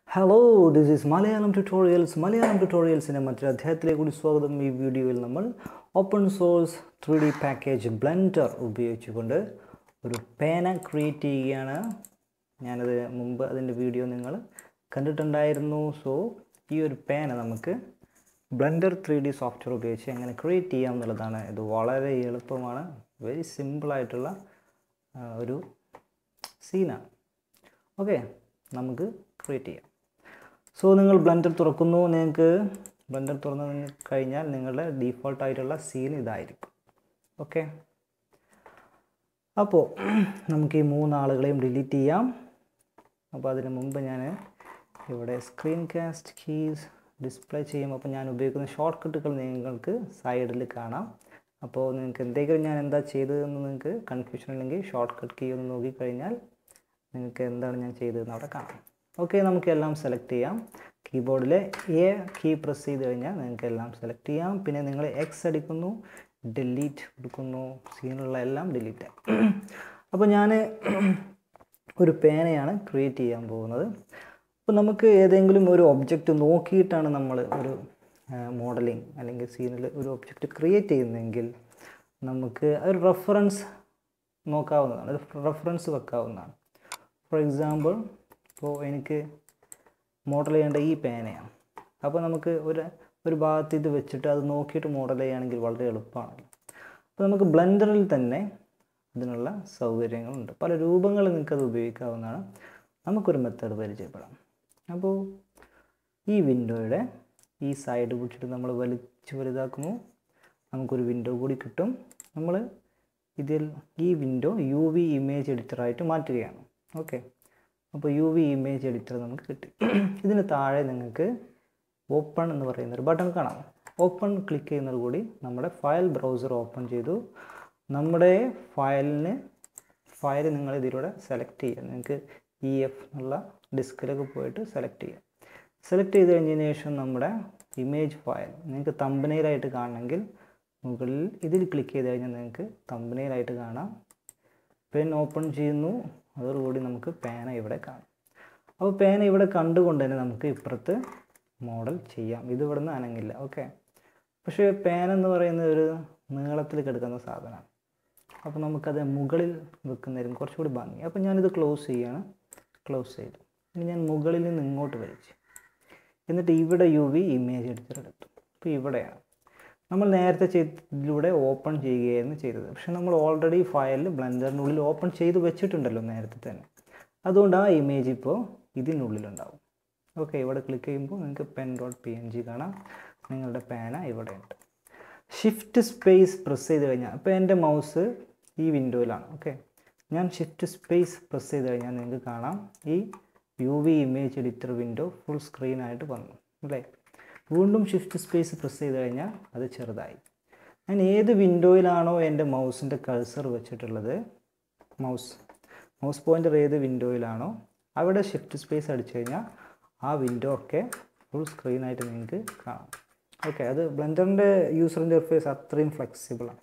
Hello this is Malayalam tutorials Malayalam ട്യൂട്ടോറിയൽസിൻ്റെ മറ്റൊരു അധ്യായത്തിലേക്ക് കൂടി സ്വാഗതം ഈ വീഡിയോയിൽ നമ്മൾ open source three D package Blender ഉപയോഗിച്ചുകൊണ്ട് ഒരു പേന ക്രിയേറ്റ് ചെയ്യുകയാണ് ഞാനത് മുമ്പ് അതിൻ്റെ വീഡിയോ നിങ്ങൾ കണ്ടിട്ടുണ്ടായിരുന്നു സോ ഈ ഒരു പേന നമുക്ക് ബ്ലെൻഡർ ത്രീ ഡി സോഫ്റ്റ്വെയർ ഉപയോഗിച്ച് എങ്ങനെ ക്രിയേറ്റ് ചെയ്യാം എന്നുള്ളതാണ് ഇത് വളരെ എളുപ്പമാണ് വെരി സിമ്പിളായിട്ടുള്ള ഒരു സീനാണ് ഓക്കെ നമുക്ക് ക്രിയേറ്റ് ചെയ്യാം സോ നിങ്ങൾ ബ്ലെൻഡർ തുറക്കുന്നു നിങ്ങൾക്ക് ബ്ലെൻഡർ തുറന്നു കഴിഞ്ഞാൽ നിങ്ങളുടെ ഡീഫോൾട്ട് ആയിട്ടുള്ള സീൻ ഇതായിരിക്കും ഓക്കെ അപ്പോൾ നമുക്ക് ഈ മൂന്നാളുകളെയും ഡിലീറ്റ് ചെയ്യാം അപ്പോൾ അതിന് മുമ്പ് ഞാൻ ഇവിടെ സ്ക്രീൻ കാസ്റ്റ് കീസ് ഡിസ്പ്ലേ ചെയ്യും അപ്പോൾ ഞാൻ ഉപയോഗിക്കുന്ന ഷോർട്ട് കട്ടുകൾ നിങ്ങൾക്ക് സൈഡിൽ കാണാം അപ്പോൾ നിങ്ങൾക്ക് എന്തെങ്കിലും ഞാൻ എന്താ ചെയ്തതെന്ന് നിങ്ങൾക്ക് കൺഫ്യൂഷൻ ഉണ്ടെങ്കിൽ ഷോർട്ട് കട്ട് കീ ഒന്ന് നോക്കിക്കഴിഞ്ഞാൽ നിങ്ങൾക്ക് എന്താണ് ഞാൻ ചെയ്തതെന്ന് അവിടെ കാണാം ഓക്കെ നമുക്ക് എല്ലാം സെലക്ട് ചെയ്യാം കീബോർഡിലെ എ കീ പ്രസ് ചെയ്ത് കഴിഞ്ഞാൽ നിങ്ങൾക്ക് എല്ലാം സെലക്ട് ചെയ്യാം പിന്നെ നിങ്ങൾ എക്സ് അടിക്കുന്നു ഡിലീറ്റ് കൊടുക്കുന്നു സീനുള്ള എല്ലാം ഡിലീറ്റ് ആയി അപ്പോൾ ഞാൻ ഒരു പേനയാണ് ക്രിയേറ്റ് ചെയ്യാൻ പോകുന്നത് അപ്പോൾ നമുക്ക് ഏതെങ്കിലും ഒരു ഒബ്ജക്റ്റ് നോക്കിയിട്ടാണ് നമ്മൾ ഒരു മോഡലിംഗ് അല്ലെങ്കിൽ സീനിൽ ഒരു ഒബ്ജക്റ്റ് ക്രിയേറ്റ് ചെയ്യുന്നതെങ്കിൽ നമുക്ക് ഒരു റെഫറൻസ് നോക്കാവുന്നതാണ് ഒരു റെഫറൻസ് വെക്കാവുന്നതാണ് ഫോർ എക്സാമ്പിൾ ഇപ്പോൾ എനിക്ക് മോഡൽ ചെയ്യേണ്ട ഈ പേനയാണ് അപ്പോൾ നമുക്ക് ഒരു ഒരു ഭാഗത്ത് ഇത് വെച്ചിട്ട് അത് നോക്കിയിട്ട് മോഡൽ ചെയ്യുകയാണെങ്കിൽ വളരെ എളുപ്പമാണ് അപ്പോൾ നമുക്ക് ബ്ലെൻഡറിൽ തന്നെ അതിനുള്ള സൗകര്യങ്ങളുണ്ട് പല രൂപങ്ങളിൽ നിങ്ങൾക്കത് ഉപയോഗിക്കാവുന്നതാണ് നമുക്കൊരു മെത്തേഡ് പരിചയപ്പെടാം അപ്പോൾ ഈ വിൻഡോയുടെ ഈ സൈഡ് പിടിച്ചിട്ട് നമ്മൾ വലിച്ച് വലുതാക്കുന്നു നമുക്കൊരു വിൻഡോ കൂടി കിട്ടും നമ്മൾ ഇതിൽ ഈ വിൻഡോ യു വി ഇമേജ് എഡിറ്ററായിട്ട് മാറ്റുകയാണ് ഓക്കെ അപ്പോൾ യു വി ഇമേജ് എഡിറ്റർ നമുക്ക് കിട്ടി ഇതിന് താഴെ നിങ്ങൾക്ക് ഓപ്പൺ എന്ന് പറയുന്ന ഒരു ബട്ടൺ കാണാം ഓപ്പൺ ക്ലിക്ക് ചെയ്യുന്നത് കൂടി നമ്മുടെ ഫയൽ ബ്രൗസർ ഓപ്പൺ ചെയ്തു നമ്മുടെ ഫയലിന് ഫയൽ നിങ്ങൾ ഇതിലൂടെ സെലക്ട് ചെയ്യുക നിങ്ങൾക്ക് ഇ എഫ് എന്നുള്ള ഡിസ്കിലൊക്കെ പോയിട്ട് സെലക്ട് ചെയ്യുക സെലക്ട് ചെയ്ത് കഴിഞ്ഞതിന് ശേഷം നമ്മുടെ ഇമേജ് ഫയൽ നിങ്ങൾക്ക് തമ്പനയിലായിട്ട് കാണണമെങ്കിൽ മുകളിൽ ഇതിൽ ക്ലിക്ക് ചെയ്ത് കഴിഞ്ഞാൽ നിങ്ങൾക്ക് തമ്പനയിലായിട്ട് കാണാം പെൻ ഓപ്പൺ ചെയ്യുന്നു അതോടുകൂടി നമുക്ക് പേന ഇവിടെ കാണാം അപ്പോൾ പേന ഇവിടെ കണ്ടുകൊണ്ട് തന്നെ നമുക്ക് ഇപ്പുറത്ത് മോഡൽ ചെയ്യാം ഇത് ഇവിടെ നിന്ന് അനങ്ങില്ല ഓക്കെ പക്ഷേ പേന എന്ന് പറയുന്നത് ഒരു നീളത്തിൽ കിടക്കുന്ന സാധനമാണ് അപ്പോൾ നമുക്കത് മുകളിൽ വെക്കുന്നതിനും കുറച്ചുകൂടി ഭംഗി അപ്പോൾ ഞാനിത് ക്ലോസ് ചെയ്യാണ് ക്ലോസ് ചെയ്തു ഇനി ഞാൻ മുകളിൽ നിന്ന് ഇങ്ങോട്ട് വലിച്ചു എന്നിട്ട് ഇവിടെ യു വി ഇമേജ് എടുത്തിട്ടെടുത്തു അപ്പോൾ ഇവിടെയാണ് നമ്മൾ നേരത്തെ ചെയ്തതിലൂടെ ഓപ്പൺ ചെയ്യുകയായിരുന്നു ചെയ്തത് പക്ഷെ നമ്മൾ ഓൾറെഡി ഫയലിൽ ബ്ലെൻഡറിനുള്ളിൽ ഓപ്പൺ ചെയ്ത് വെച്ചിട്ടുണ്ടല്ലോ നേരത്തെ തന്നെ അതുകൊണ്ട് ആ ഇമേജ് ഇപ്പോൾ ഇതിനുള്ളിലുണ്ടാവും ഓക്കെ ഇവിടെ ക്ലിക്ക് ചെയ്യുമ്പോൾ നിങ്ങൾക്ക് pen dot P N G കാണാം നിങ്ങളുടെ പേന ഇവിടെ ഉണ്ട് ഷിഫ്റ്റ് സ്പേസ് പ്രസ് ചെയ്ത് കഴിഞ്ഞാൽ ഇപ്പോൾ എൻ്റെ മൗസ് ഈ വിൻഡോയിലാണ് ഓക്കെ ഞാൻ ഷിഫ്റ്റ് സ്പേസ് പ്രസ് ചെയ്ത് കഴിഞ്ഞാൽ നിങ്ങൾക്ക് കാണാം ഈ U V image editor window full സ്ക്രീനായിട്ട് വന്നു അല്ലേ വീണ്ടും ഷിഫ്റ്റ് സ്പേസ് പ്രസ് ചെയ്ത് കഴിഞ്ഞാൽ അത് ചെറുതായി ഞാൻ ഏത് വിൻഡോയിലാണോ എൻ്റെ മൗസിൻ്റെ കൾസർ വെച്ചിട്ടുള്ളത് മൗസ് മൗസ് പോയിൻ്റർ ഏത് വിൻഡോയിലാണോ അവിടെ ഷിഫ്റ്റ് സ്പേസ് അടിച്ചു കഴിഞ്ഞാൽ ആ വിൻഡോ ഒക്കെ ഫുൾ സ്ക്രീനായിട്ട് നിങ്ങൾക്ക് കാണാം ഓക്കെ അത് ബ്ലെൻഡറിൻ്റെ യൂസർ ഇൻ്റർഫേസ് അത്രയും ഫ്ലെക്സിബിളാണ്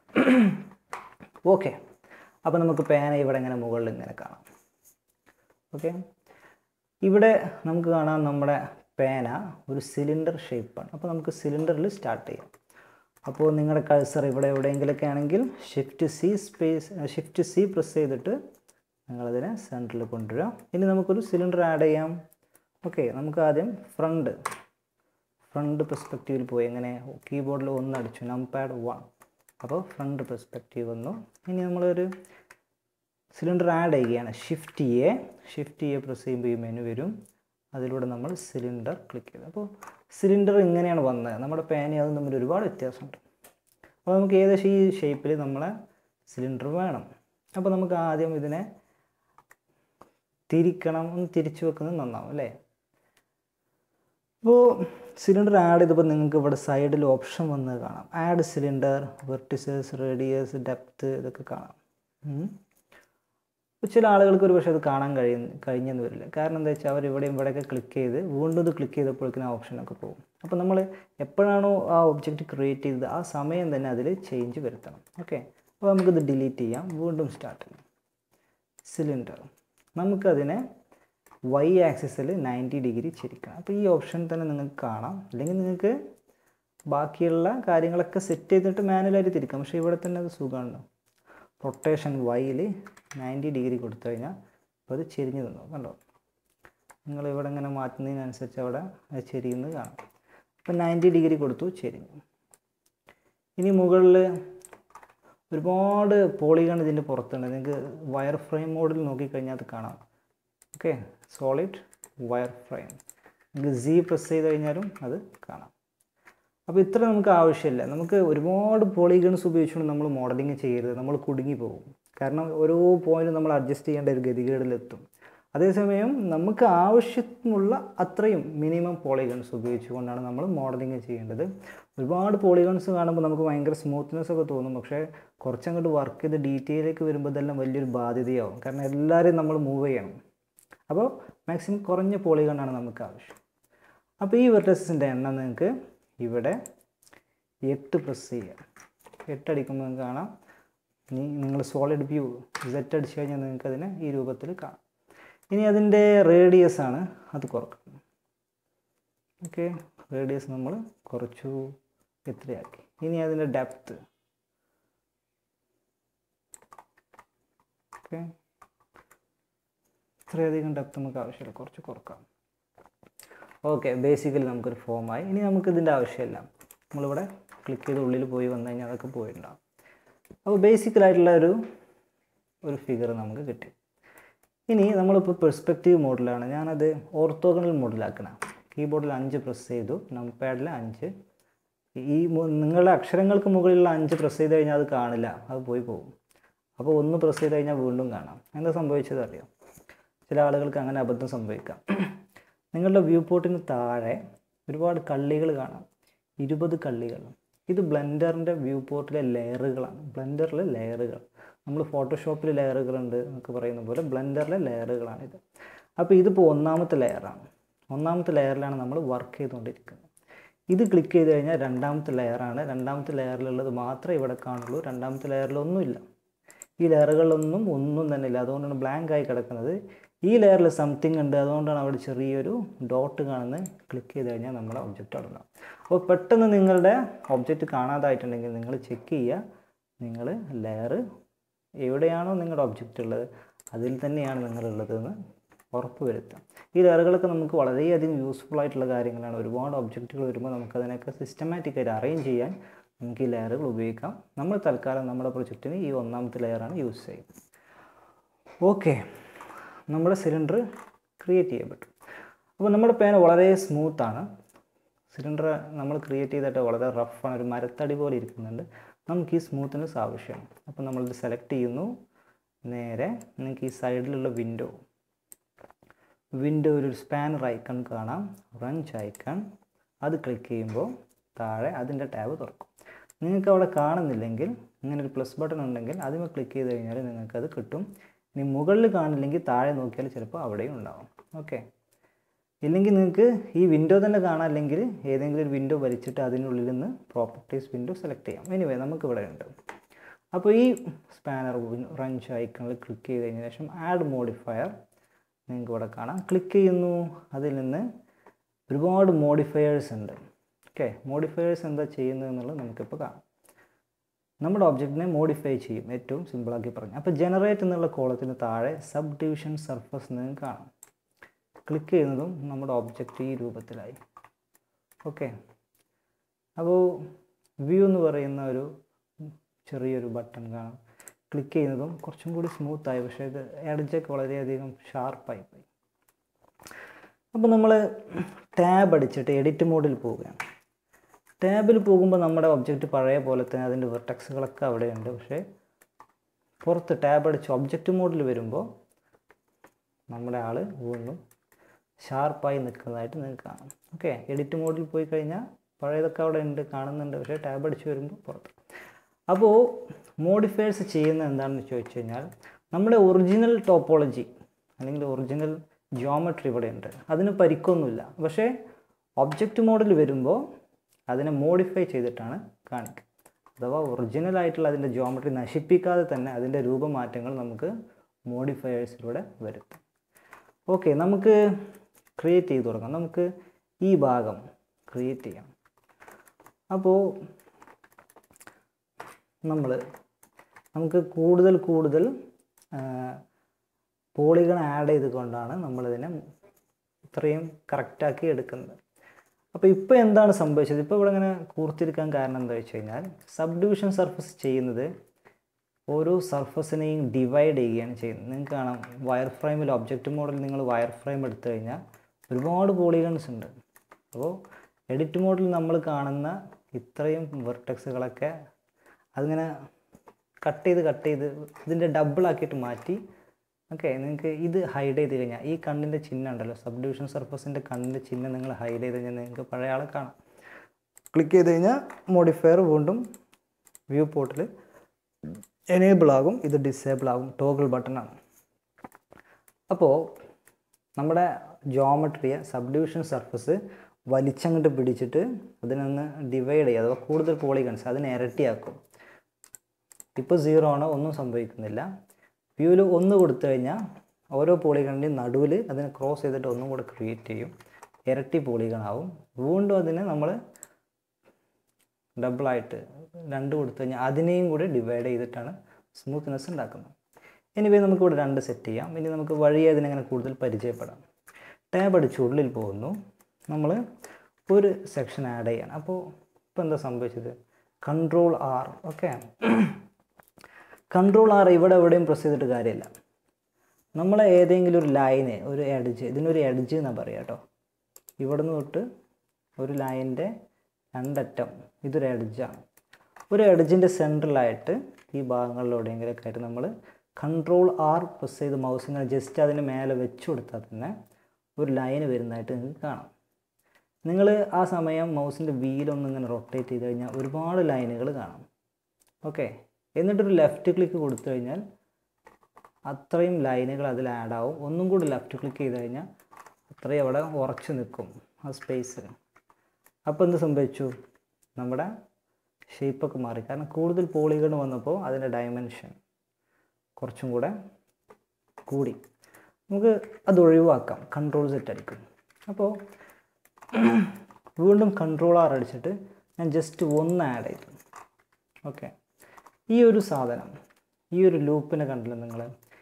ഓക്കെ അപ്പോൾ നമുക്ക് പേന ഇവിടെ ഇങ്ങനെ മുകളിൽ ഇങ്ങനെ കാണാം ഓക്കെ ഇവിടെ നമുക്ക് കാണാം നമ്മുടെ പേന ഒരു സിലിണ്ടർ ഷേപ്പാണ് അപ്പോൾ നമുക്ക് സിലിണ്ടറിൽ സ്റ്റാർട്ട് ചെയ്യാം അപ്പോൾ നിങ്ങളുടെ കൾസർ ഇവിടെ എവിടെയെങ്കിലൊക്കെ ആണെങ്കിൽ shift C space shift C press ചെയ്തിട്ട് നിങ്ങളതിനെ സെൻറ്ററിൽ കൊണ്ടുവരാം ഇനി നമുക്കൊരു സിലിണ്ടർ ആഡ് ചെയ്യാം ഓക്കെ നമുക്ക് ആദ്യം ഫ്രണ്ട് ഫ്രണ്ട് പെർസ്പെക്റ്റീവിൽ പോയി എങ്ങനെ കീബോർഡിൽ ഒന്ന് അടിച്ചു നംപാഡ് വൺ അപ്പോൾ ഫ്രണ്ട് പെർസ്പെക്റ്റീവ് വന്നു ഇനി നമ്മളൊരു സിലിണ്ടർ ആഡ് ചെയ്യുകയാണ് shift A shift A press ചെയ്യുമ്പോൾ ഈ മെനു വരും അതിലൂടെ നമ്മൾ സിലിണ്ടർ ക്ലിക്ക് ചെയ്തു അപ്പോൾ സിലിണ്ടർ ഇങ്ങനെയാണ് വന്നത് നമ്മുടെ പേന അതും തമ്മിൽ ഒരുപാട് വ്യത്യാസമുണ്ട് അപ്പോൾ നമുക്ക് ഏകദേശം ഈ ഷേപ്പിൽ നമ്മളെ സിലിണ്ടർ വേണം അപ്പോൾ നമുക്ക് ആദ്യം ഇതിനെ തിരിക്കണം ഒന്ന് തിരിച്ചു വെക്കുന്നത് നന്നാവും അല്ലേ അപ്പോൾ സിലിണ്ടർ ആഡ് ചെയ്തപ്പോൾ നിങ്ങൾക്ക് ഇവിടെ സൈഡിൽ ഓപ്ഷൻ വന്നത് കാണാം add cylinder vertices radius depth ഇതൊക്കെ കാണാം അപ്പോൾ ചില ആളുകൾക്ക് ഒരു പക്ഷേ അത് കാണാൻ കഴിയുന്ന കഴിഞ്ഞെന്ന് വരില്ല കാരണം എന്താ വെച്ചാൽ അവർ ഇവിടെയും ഇവിടെയൊക്കെ ക്ലിക്ക് ചെയ്ത് വീണ്ടും ഇത് ക്ലിക്ക് ചെയ്തപ്പോഴേക്കും ആ ഓപ്ഷനൊക്കെ പോകും അപ്പോൾ നമ്മൾ എപ്പോഴാണോ ആ ഒബ്ജക്റ്റ് ക്രിയേറ്റ് ചെയ്തത് ആ സമയം തന്നെ അതിൽ ചേഞ്ച് വരുത്തണം ഓക്കെ അപ്പോൾ നമുക്കിത് ഡിലീറ്റ് ചെയ്യാം വീണ്ടും സ്റ്റാർട്ട് ചെയ്യാം സിലിണ്ടർ നമുക്കതിനെ വൈ ആക്സിസിൽ നയൻറ്റി ഡിഗ്രി ചെരിക്കണം അപ്പോൾ ഈ ഓപ്ഷൻ തന്നെ നിങ്ങൾക്ക് കാണാം അല്ലെങ്കിൽ നിങ്ങൾക്ക് ബാക്കിയുള്ള കാര്യങ്ങളൊക്കെ സെറ്റ് ചെയ്തിട്ട് മാനുവലായിട്ട് തിരിക്കാം പക്ഷേ ഇവിടെ തന്നെ അത് സുഖമാണ് റൊട്ടേഷൻ വൈയിൽ നയൻറ്റി ഡിഗ്രി കൊടുത്തു കഴിഞ്ഞാൽ അപ്പോൾ അത് ചെരിഞ്ഞ് നിന്നു കണ്ടോ നിങ്ങൾ ഇവിടെ ഇങ്ങനെ മാറ്റുന്നതിനനുസരിച്ച് അവിടെ അത് ചെരിയുന്നത് കാണാം അപ്പോൾ നയൻറ്റി ഡിഗ്രി കൊടുത്തു ചെരിഞ്ഞു ഇനി മുകളിൽ ഒരുപാട് പോളിഗൺ ഇതിൻ്റെ പുറത്തുണ്ട് നിങ്ങൾക്ക് വയർ ഫ്രെയിം മോഡിൽ നോക്കിക്കഴിഞ്ഞാൽ അത് കാണാം ഓക്കെ സോളിഡ് വയർ ഫ്രെയിം നിങ്ങൾക്ക് സി പ്രസ് ചെയ്ത് കഴിഞ്ഞാലും അത് കാണാം അപ്പോൾ ഇത്ര നമുക്ക് ആവശ്യമില്ല നമുക്ക് ഒരുപാട് പോളിഗൺസ് ഉപയോഗിച്ചുകൊണ്ട് നമ്മൾ മോഡലിംഗ് ചെയ്യരുത് നമ്മൾ കുടുങ്ങി പോകും കാരണം ഓരോ പോയിന്റ് നമ്മൾ അഡ്ജസ്റ്റ് ചെയ്യേണ്ട ഒരു ഗതികേടിലെത്തും അതേസമയം നമുക്ക് ആവശ്യമുള്ള അത്രയും മിനിമം പോളിഗൺസ് ഉപയോഗിച്ചുകൊണ്ടാണ് നമ്മൾ മോഡലിംഗ് ചെയ്യേണ്ടത് ഒരുപാട് പോളിഗൺസ് കാണുമ്പോൾ നമുക്ക് ഭയങ്കര സ്മൂത്ത്നെസ് ഒക്കെ തോന്നും പക്ഷേ കുറച്ചങ്ങോട്ട് വർക്ക് ചെയ്ത് ഡീറ്റെയിലേക്ക് വരുമ്പോൾ ഇതെല്ലാം വലിയൊരു ബാധ്യതയാവും കാരണം എല്ലാവരെയും നമ്മൾ മൂവ് ചെയ്യണം അപ്പോൾ മാക്സിമം കുറഞ്ഞ പോളിഗണാണ് നമുക്ക് ആവശ്യം അപ്പോൾ ഈ വെർട്ടസിൻ്റെ എണ്ണം നിങ്ങൾക്ക് ഇവിടെ എട്ട് പ്രസ് ചെയ്യുക എട്ടടിക്കുമ്പോൾ നിങ്ങൾക്ക് കാണാം ഇനി നിങ്ങൾ സോളിഡ് വ്യൂ സെറ്റ് അടിച്ചു കഴിഞ്ഞാൽ നിങ്ങൾക്ക് അതിനെ ഈ രൂപത്തിൽ കാണാം ഇനി അതിൻ്റെ റേഡിയസ് ആണ് അത് കുറക്കണം ഓക്കെ റേഡിയസ് നമ്മൾ കുറച്ചു എത്രയാക്കി ഇനി അതിൻ്റെ ഡെപ്ത്ത് ഓക്കെ ഇത്രയധികം ഡെപ്ത് നമുക്ക് ആവശ്യമില്ല കുറച്ച് കുറക്കാം ഓക്കെ ബേസിക്കലി നമുക്കൊരു ഫോമായി ഇനി നമുക്ക് ഇതിൻ്റെ ആവശ്യമില്ല നമ്മളിവിടെ ക്ലിക്ക് ചെയ്ത് ഉള്ളിൽ പോയി വന്നു കഴിഞ്ഞാൽ അതൊക്കെ പോയിട്ടുണ്ടാവും അപ്പോൾ ബേസിക്കലായിട്ടുള്ള ഒരു ഒരു ഫിഗർ നമുക്ക് കിട്ടി ഇനി നമ്മളിപ്പോൾ പെർസ്പെക്റ്റീവ് മോഡിലാണ് ഞാനത് ഓർത്തോഗണൽ മോഡിലാക്കണം കീബോർഡിൽ അഞ്ച് പ്രസ് ചെയ്തു നംപാഡിൽ അഞ്ച് ഈ മു- നിങ്ങളുടെ അക്ഷരങ്ങൾക്ക് മുകളിലുള്ള അഞ്ച് പ്രസ് ചെയ്ത് കഴിഞ്ഞാൽ അത് കാണില്ല അത് പോയി പോകും അപ്പോൾ ഒന്ന് പ്രസ് ചെയ്ത് കഴിഞ്ഞാൽ വീണ്ടും കാണാം എന്താ സംഭവിച്ചത് അറിയാം ചില ആളുകൾക്ക് അങ്ങനെ അബദ്ധം സംഭവിക്കാം നിങ്ങളുടെ വ്യൂ പോർട്ടിന് താഴെ ഒരുപാട് കള്ളികൾ കാണാം ഇരുപത് കള്ളികൾ ഇത് ബ്ലെൻഡറിൻ്റെ വ്യൂ പോർട്ടിലെ ലെയറുകളാണ് ബ്ലെൻഡറിലെ ലെയറുകൾ നമ്മൾ ഫോട്ടോഷോപ്പിൽ ലെയറുകളുണ്ട് എന്നൊക്കെ പറയുന്ന പോലെ ബ്ലെൻഡറിലെ ലെയറുകളാണിത് അപ്പോൾ ഇതിപ്പോൾ ഒന്നാമത്തെ ലെയറാണ് ഒന്നാമത്തെ ലെയറിലാണ് നമ്മൾ വർക്ക് ചെയ്തുകൊണ്ടിരിക്കുന്നത് ഇത് ക്ലിക്ക് ചെയ്ത് കഴിഞ്ഞാൽ രണ്ടാമത്തെ ലെയറാണ് രണ്ടാമത്തെ ലെയറിലുള്ളത് മാത്രമേ ഇവിടെ കാണുള്ളൂ രണ്ടാമത്തെ ലെയറിലൊന്നുമില്ല ഈ ലെയറുകളിലൊന്നും ഒന്നും തന്നെ ഇല്ല അതുകൊണ്ടാണ് ബ്ലാങ്ക് ആയി കിടക്കുന്നത് ഈ ലെയറിൽ സംതിങ് ഉണ്ട് അതുകൊണ്ടാണ് അവിടെ ചെറിയൊരു ഡോട്ട് കാണുന്നത് ക്ലിക്ക് ചെയ്ത് കഴിഞ്ഞാൽ നമ്മുടെ ഒബ്ജക്റ്റ് അവിടെ ഉണ്ടാവും അപ്പോൾ പെട്ടെന്ന് നിങ്ങളുടെ ഒബ്ജക്റ്റ് കാണാതായിട്ടുണ്ടെങ്കിൽ നിങ്ങൾ ചെക്ക് ചെയ്യുക നിങ്ങൾ ലെയർ എവിടെയാണോ നിങ്ങളുടെ ഒബ്ജക്റ്റ് ഉള്ളത് അതിൽ തന്നെയാണ് നിങ്ങളുള്ളതെന്ന് ഉറപ്പ് വരുത്താം ഈ ലെയറുകളൊക്കെ നമുക്ക് വളരെയധികം യൂസ്ഫുൾ ആയിട്ടുള്ള കാര്യങ്ങളാണ് ഒരുപാട് ഒബ്ജക്റ്റുകൾ വരുമ്പോൾ നമുക്കതിനൊക്കെ സിസ്റ്റമാറ്റിക്കായിട്ട് അറേഞ്ച് ചെയ്യാൻ നമുക്ക് ഈ ലെയറുകൾ ഉപയോഗിക്കാം നമ്മൾ തൽക്കാലം നമ്മുടെ പ്രൊജക്റ്റിന് ഈ ഒന്നാമത്തെ ലെയറാണ് യൂസ് ചെയ്യുന്നത് ഓക്കെ നമ്മുടെ സിലിണ്ടർ ക്രിയേറ്റ് ചെയ്യപ്പെട്ടു അപ്പോൾ നമ്മുടെ പേന വളരെ സ്മൂത്താണ് സിലിണ്ടർ നമ്മൾ ക്രിയേറ്റ് ചെയ്തിട്ട് വളരെ റഫാണ് ഒരു മരത്തടി പോലെ ഇരിക്കുന്നുണ്ട് നമുക്ക് ഈ സ്മൂത്ത്നെസ് ആവശ്യമാണ് അപ്പോൾ നമ്മളിത് സെലക്ട് ചെയ്യുന്നു നേരെ നിങ്ങൾക്ക് ഈ സൈഡിലുള്ള വിൻഡോ വിൻഡോ ഒരു സ്പാനർ ഐക്കൺ കാണാം റഞ്ച് ഐക്കൺ അത് ക്ലിക്ക് ചെയ്യുമ്പോൾ താഴെ അതിൻ്റെ ടാബ് തുറക്കും നിങ്ങൾക്ക് അവിടെ കാണുന്നില്ലെങ്കിൽ ഇങ്ങനെ ഒരു പ്ലസ് ബട്ടൺ ഉണ്ടെങ്കിൽ അതിന് ക്ലിക്ക് ചെയ്ത് കഴിഞ്ഞാൽ നിങ്ങൾക്കത് കിട്ടും ഇനി മുകളിൽ കാണില്ലെങ്കിൽ താഴെ നോക്കിയാൽ ചിലപ്പോൾ അവിടെയും ഉണ്ടാവും ഓക്കെ ഇല്ലെങ്കിൽ നിങ്ങൾക്ക് ഈ വിൻഡോ തന്നെ കാണാനില്ലെങ്കിൽ ഏതെങ്കിലും ഒരു വിൻഡോ വലിച്ചിട്ട് അതിനുള്ളിൽ നിന്ന് പ്രോപ്പർട്ടീസ് വിൻഡോ സെലക്ട് ചെയ്യാം എനിവേ നമുക്ക് ഇവിടെ ഉണ്ട് അപ്പോൾ ഈ സ്പാനർ റഞ്ച് ഐക്കണിൽ ക്ലിക്ക് ചെയ്ത് കഴിഞ്ഞ ശേഷം ആഡ് മോഡിഫയർ നിങ്ങൾക്ക് ഇവിടെ കാണാം ക്ലിക്ക് ചെയ്യുന്നു അതിൽ നിന്ന് ഒരുപാട് മോഡിഫയേഴ്സ് ഉണ്ട് ഓക്കെ മോഡിഫയേഴ്സ് എന്താ ചെയ്യുന്നത് എന്നുള്ളത് നമുക്കിപ്പോൾ കാണാം നമ്മുടെ ഒബ്ജക്റ്റിനെ മോഡിഫൈ ചെയ്യും ഏറ്റവും സിമ്പിളാക്കി പറഞ്ഞു അപ്പോൾ ജനറേറ്റ് എന്നുള്ള കോളത്തിന് താഴെ സബ് ഡിവിഷൻ സർഫസ് നിങ്ങൾക്ക് കാണാം ക്ലിക്ക് ചെയ്യുന്നതും നമ്മുടെ ഒബ്ജക്റ്റ് ഈ രൂപത്തിലായി ഓക്കെ അപ്പോൾ വ്യൂ എന്ന് പറയുന്ന ഒരു ചെറിയൊരു ബട്ടൺ കാണാം ക്ലിക്ക് ചെയ്യുന്നതും കുറച്ചും കൂടി സ്മൂത്തായി പക്ഷേ ഇത് എഡ്ജൊക്കെ വളരെയധികം ഷാർപ്പായി പോയി അപ്പോൾ നമ്മൾ ടാബ് അടിച്ചിട്ട് എഡിറ്റ് മോഡിൽ പോവുകയാണ് ടാബിൽ പോകുമ്പോൾ നമ്മുടെ ഒബ്ജക്റ്റ് പഴയ പോലെ തന്നെ അതിൻ്റെ വെർട്ടക്സുകളൊക്കെ അവിടെയുണ്ട് പക്ഷേ പുറത്ത് ടാബ് അടിച്ച് ഒബ്ജക്റ്റ് മോഡിൽ വരുമ്പോൾ നമ്മുടെ ആൾ വീണ്ടും ഷാർപ്പായി നിൽക്കുന്നതായിട്ട് നിങ്ങൾക്ക് കാണാം ഓക്കെ എഡിറ്റ് മോഡിൽ പോയി കഴിഞ്ഞാൽ പഴയതൊക്കെ അവിടെ ഉണ്ട് കാണുന്നുണ്ട് പക്ഷേ ടാബ് അടിച്ച് വരുമ്പോൾ പുറത്ത് അപ്പോൾ മോഡിഫയേഴ്സ് ചെയ്യുന്നത് എന്താണെന്ന് ചോദിച്ചു കഴിഞ്ഞാൽ നമ്മുടെ ഒറിജിനൽ ടോപ്പോളജി അല്ലെങ്കിൽ ഒറിജിനൽ ജിയോമെട്രി ഇവിടെ ഉണ്ട് അതിന് പരിക്കൊന്നുമില്ല പക്ഷേ ഒബ്ജക്റ്റ് മോഡിൽ വരുമ്പോൾ അതിനെ മോഡിഫൈ ചെയ്തിട്ടാണ് കാണിക്കുക അഥവാ ഒറിജിനൽ ആയിട്ടുള്ള അതിൻ്റെ ജിയോമെട്രി നശിപ്പിക്കാതെ തന്നെ അതിൻ്റെ രൂപമാറ്റങ്ങൾ നമുക്ക് മോഡിഫയേഴ്സിലൂടെ വരുത്താം ഓക്കെ നമുക്ക് ക്രിയേറ്റ് ചെയ്ത് തുടങ്ങാം നമുക്ക് ഈ ഭാഗം ക്രിയേറ്റ് ചെയ്യാം അപ്പോൾ നമ്മൾ നമുക്ക് കൂടുതൽ കൂടുതൽ പോളികൾ ആഡ് ചെയ്തുകൊണ്ടാണ് നമ്മളിതിനെ ഇത്രയും കറക്റ്റാക്കി എടുക്കുന്നത് അപ്പോൾ ഇപ്പോൾ എന്താണ് സംഭവിച്ചത് ഇപ്പോൾ ഇവിടെ ഇങ്ങനെ കൂർത്തിരിക്കാൻ കാരണം എന്താ വെച്ച് കഴിഞ്ഞാൽ സബ് ഡിവിഷൻ സർഫസ് ചെയ്യുന്നത് ഓരോ സർഫസിനെയും ഡിവൈഡ് ചെയ്യുകയാണ് ചെയ്യുന്നത് നിങ്ങൾക്ക് കാണാം വയർ ഫ്രെയിമിൽ ഒബ്ജക്റ്റ് മോഡൽ നിങ്ങൾ വയർ ഫ്രെയിം എടുത്തു കഴിഞ്ഞാൽ ഒരുപാട് പോളിഗൺസ് ഉണ്ട് അപ്പോൾ എഡിറ്റ് മോഡിൽ നമ്മൾ കാണുന്ന ഇത്രയും വെർട്ടക്സുകളൊക്കെ അതിങ്ങനെ കട്ട് ചെയ്ത് കട്ട് ചെയ്ത് ഇതിൻ്റെ ഡബിളാക്കിയിട്ട് മാറ്റി ഓക്കെ നിങ്ങൾക്ക് ഇത് ഹൈഡ് ചെയ്ത് കഴിഞ്ഞാൽ ഈ കണ്ണിൻ്റെ ചിഹ്നം ഉണ്ടല്ലോ സബ് ഡിവിഷൻ സർഫസിൻ്റെ കണ്ണിൻ്റെ ചിഹ്നം നിങ്ങൾ ഹൈഡ് ചെയ്ത് കഴിഞ്ഞാൽ നിങ്ങൾക്ക് പഴയ ആളെ കാണാം ക്ലിക്ക് ചെയ്ത് കഴിഞ്ഞാൽ മോഡിഫയർ വീണ്ടും വ്യൂ പോർട്ടിൽ എനേബിൾ ആകും ഇത് ഡിസേബിൾ ആകും ടോഗിൾ ബട്ടണാണ് അപ്പോൾ നമ്മുടെ ജോമെട്രിയെ സബ് ഡിവിഷൻ സർഫസ് വലിച്ചങ്ങോട്ട് പിടിച്ചിട്ട് അതിനൊന്ന് ഡിവൈഡ് ചെയ്യുക അഥവാ കൂടുതൽ പോളിഗൺസ് അതിനെ ഇരട്ടിയാക്കും ഇപ്പോൾ സീറോ ആണ് ഒന്നും സംഭവിക്കുന്നില്ല വ്യൂവിൽ ഒന്ന് കൊടുത്തു കഴിഞ്ഞാൽ ഓരോ പോളിഗണിൻ്റെയും നടുവിൽ അതിനെ ക്രോസ് ചെയ്തിട്ട് ഒന്നും കൂടെ ക്രിയേറ്റ് ചെയ്യും ഇരട്ടി പോളിഗൺ ആവും വീണ്ടും അതിനെ നമ്മൾ ഡബിളായിട്ട് രണ്ട് കൊടുത്തു കഴിഞ്ഞാൽ അതിനെയും കൂടി ഡിവൈഡ് ചെയ്തിട്ടാണ് സ്മൂത്ത്നെസ് ഉണ്ടാക്കുന്നത് എനിവേ നമുക്കിവിടെ രണ്ട് സെറ്റ് ചെയ്യാം ഇനി നമുക്ക് വഴിയെ അതിനെങ്ങനെ കൂടുതൽ പരിചയപ്പെടാം ടാബ് അടിച്ച് ഉള്ളിൽ പോകുന്നു നമ്മൾ ഒരു സെക്ഷൻ ആഡ് ചെയ്യണം അപ്പോൾ ഇപ്പോൾ എന്താ സംഭവിച്ചത് control R okay control R ഇവിടെ എവിടെയും പ്രസ് ചെയ്തിട്ട് കാര്യമില്ല നമ്മൾ ഏതെങ്കിലും ഒരു ലൈന് ഒരു എഡ്ജ് ഇതിനൊരു എഡ്ജ് എന്നാണ് പറയുക കേട്ടോ ഇവിടെ നിന്ന് തൊട്ട് ഒരു ലൈനിൻ്റെ രണ്ടറ്റം ഇതൊരു എഡ്ജാണ് ഒരു എഡ്ജിൻ്റെ സെൻട്രലായിട്ട് ഈ ഭാഗങ്ങളിലെവിടെയെങ്കിലൊക്കെ ആയിട്ട് നമ്മൾ കൺട്രോൾ ആർ പ്രസ് ചെയ്ത് മൗസ് ഇങ്ങനെ ജസ്റ്റ് അതിന് മേലെ വെച്ച് കൊടുത്താൽ തന്നെ ഒരു ലൈന് വരുന്നതായിട്ട് നിങ്ങൾക്ക് കാണാം നിങ്ങൾ ആ സമയം മൗസിൻ്റെ വീലൊന്ന് ഇങ്ങനെ റൊട്ടേറ്റ് ചെയ്ത് കഴിഞ്ഞാൽ ഒരുപാട് ലൈനുകൾ കാണാം ഓക്കെ എന്നിട്ടൊരു ലെഫ്റ്റ് ക്ലിക്ക് കൊടുത്തു കഴിഞ്ഞാൽ അത്രയും ലൈനുകൾ അതിൽ ആഡ് ആവും ഒന്നും കൂടി ലെഫ്റ്റ് ക്ലിക്ക് ചെയ്ത് കഴിഞ്ഞാൽ അത്രയും അവിടെ ഉറച്ചു നിൽക്കും ആ സ്പേസ് അപ്പോൾ എന്ത് സംഭവിച്ചു നമ്മുടെ ഷേപ്പൊക്കെ മാറി കാരണം കൂടുതൽ പോളികൾ വന്നപ്പോൾ അതിൻ്റെ ഡയമെൻഷൻ കുറച്ചും കൂടെ കൂടി നമുക്ക് അത് ഒഴിവാക്കാം കൺട്രോൾ സെറ്റ് അടിക്കും അപ്പോൾ വീണ്ടും കൺട്രോൾ ആർ അടിച്ചിട്ട് ഞാൻ ജസ്റ്റ് ഒന്ന് ആഡ് ചെയ്തു ഓക്കെ ഈ ഒരു സാധനം ഈ ഒരു ലൂപ്പിനെ കണ്ടില്ല നിങ്ങൾ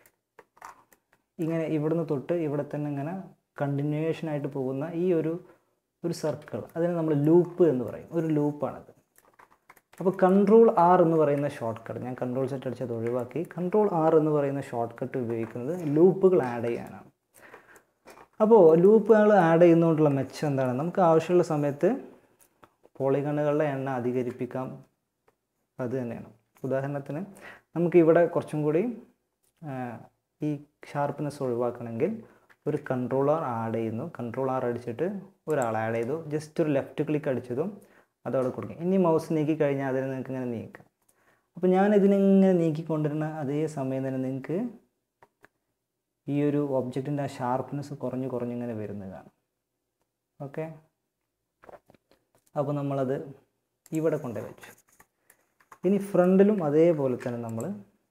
ഇങ്ങനെ ഇവിടുന്ന് തൊട്ട് ഇവിടെ തന്നെ ഇങ്ങനെ കണ്ടിന്യൂവേഷൻ ആയിട്ട് പോകുന്ന ഈ ഒരു ഒരു സർക്കിൾ അതിനെ നമ്മൾ ലൂപ്പ് എന്ന് പറയും ഒരു ലൂപ്പാണത് അപ്പോൾ കൺട്രോൾ ആർ എന്ന് പറയുന്ന ഷോർട്ട് കട്ട് ഞാൻ കൺട്രോൾ സെറ്റ് അടിച്ചത് ഒഴിവാക്കി കൺട്രോൾ ആർ എന്ന് പറയുന്ന ഷോർട്ട് കട്ട് ഉപയോഗിക്കുന്നത് ലൂപ്പുകൾ ആഡ് ചെയ്യാനാണ് അപ്പോൾ ലൂപ്പുകൾ ആഡ് ചെയ്യുന്നതുകൊണ്ടുള്ള മെച്ചം എന്താണ് നമുക്ക് ആവശ്യമുള്ള സമയത്ത് പോളിഗണുകളുടെ എണ്ണം അധികരിപ്പിക്കാം അത് തന്നെയാണ് ഉദാഹരണത്തിന് നമുക്ക് ഇവിടെ കുറച്ചും കൂടി ഈ ഷാർപ്പ്നെസ് ഒഴിവാക്കണമെങ്കിൽ ഒരു കൺട്രോളർ ആഡ് ചെയ്യുന്നു കൺട്രോൾ ആർ അടിച്ചിട്ട് ഒരാൾ ആഡ് ചെയ്തു ജസ്റ്റ് ഒരു ലെഫ്റ്റ് ക്ലിക്ക് അടിച്ചതും അതവിടെ കൊടുക്കും ഇനി മൗസ് നീക്കി കഴിഞ്ഞാൽ അതിനെ നിങ്ങൾക്ക് ഇങ്ങനെ നീക്കാം അപ്പോൾ ഞാൻ ഇതിനിങ്ങനെ നീക്കിക്കൊണ്ടിരുന്ന അതേ സമയം തന്നെ നിങ്ങൾക്ക് ഈ ഒരു ഒബ്ജക്റ്റിൻ്റെ ആ ഷാർപ്പ്നെസ് കുറഞ്ഞു കുറഞ്ഞിങ്ങനെ വരുന്നതാണ് ഓക്കെ അപ്പോൾ നമ്മളത് ഇവിടെ കൊണ്ടുപോയി വെച്ചു ഇനി ഫ്രണ്ടിലും അതേപോലെ തന്നെ നമ്മൾ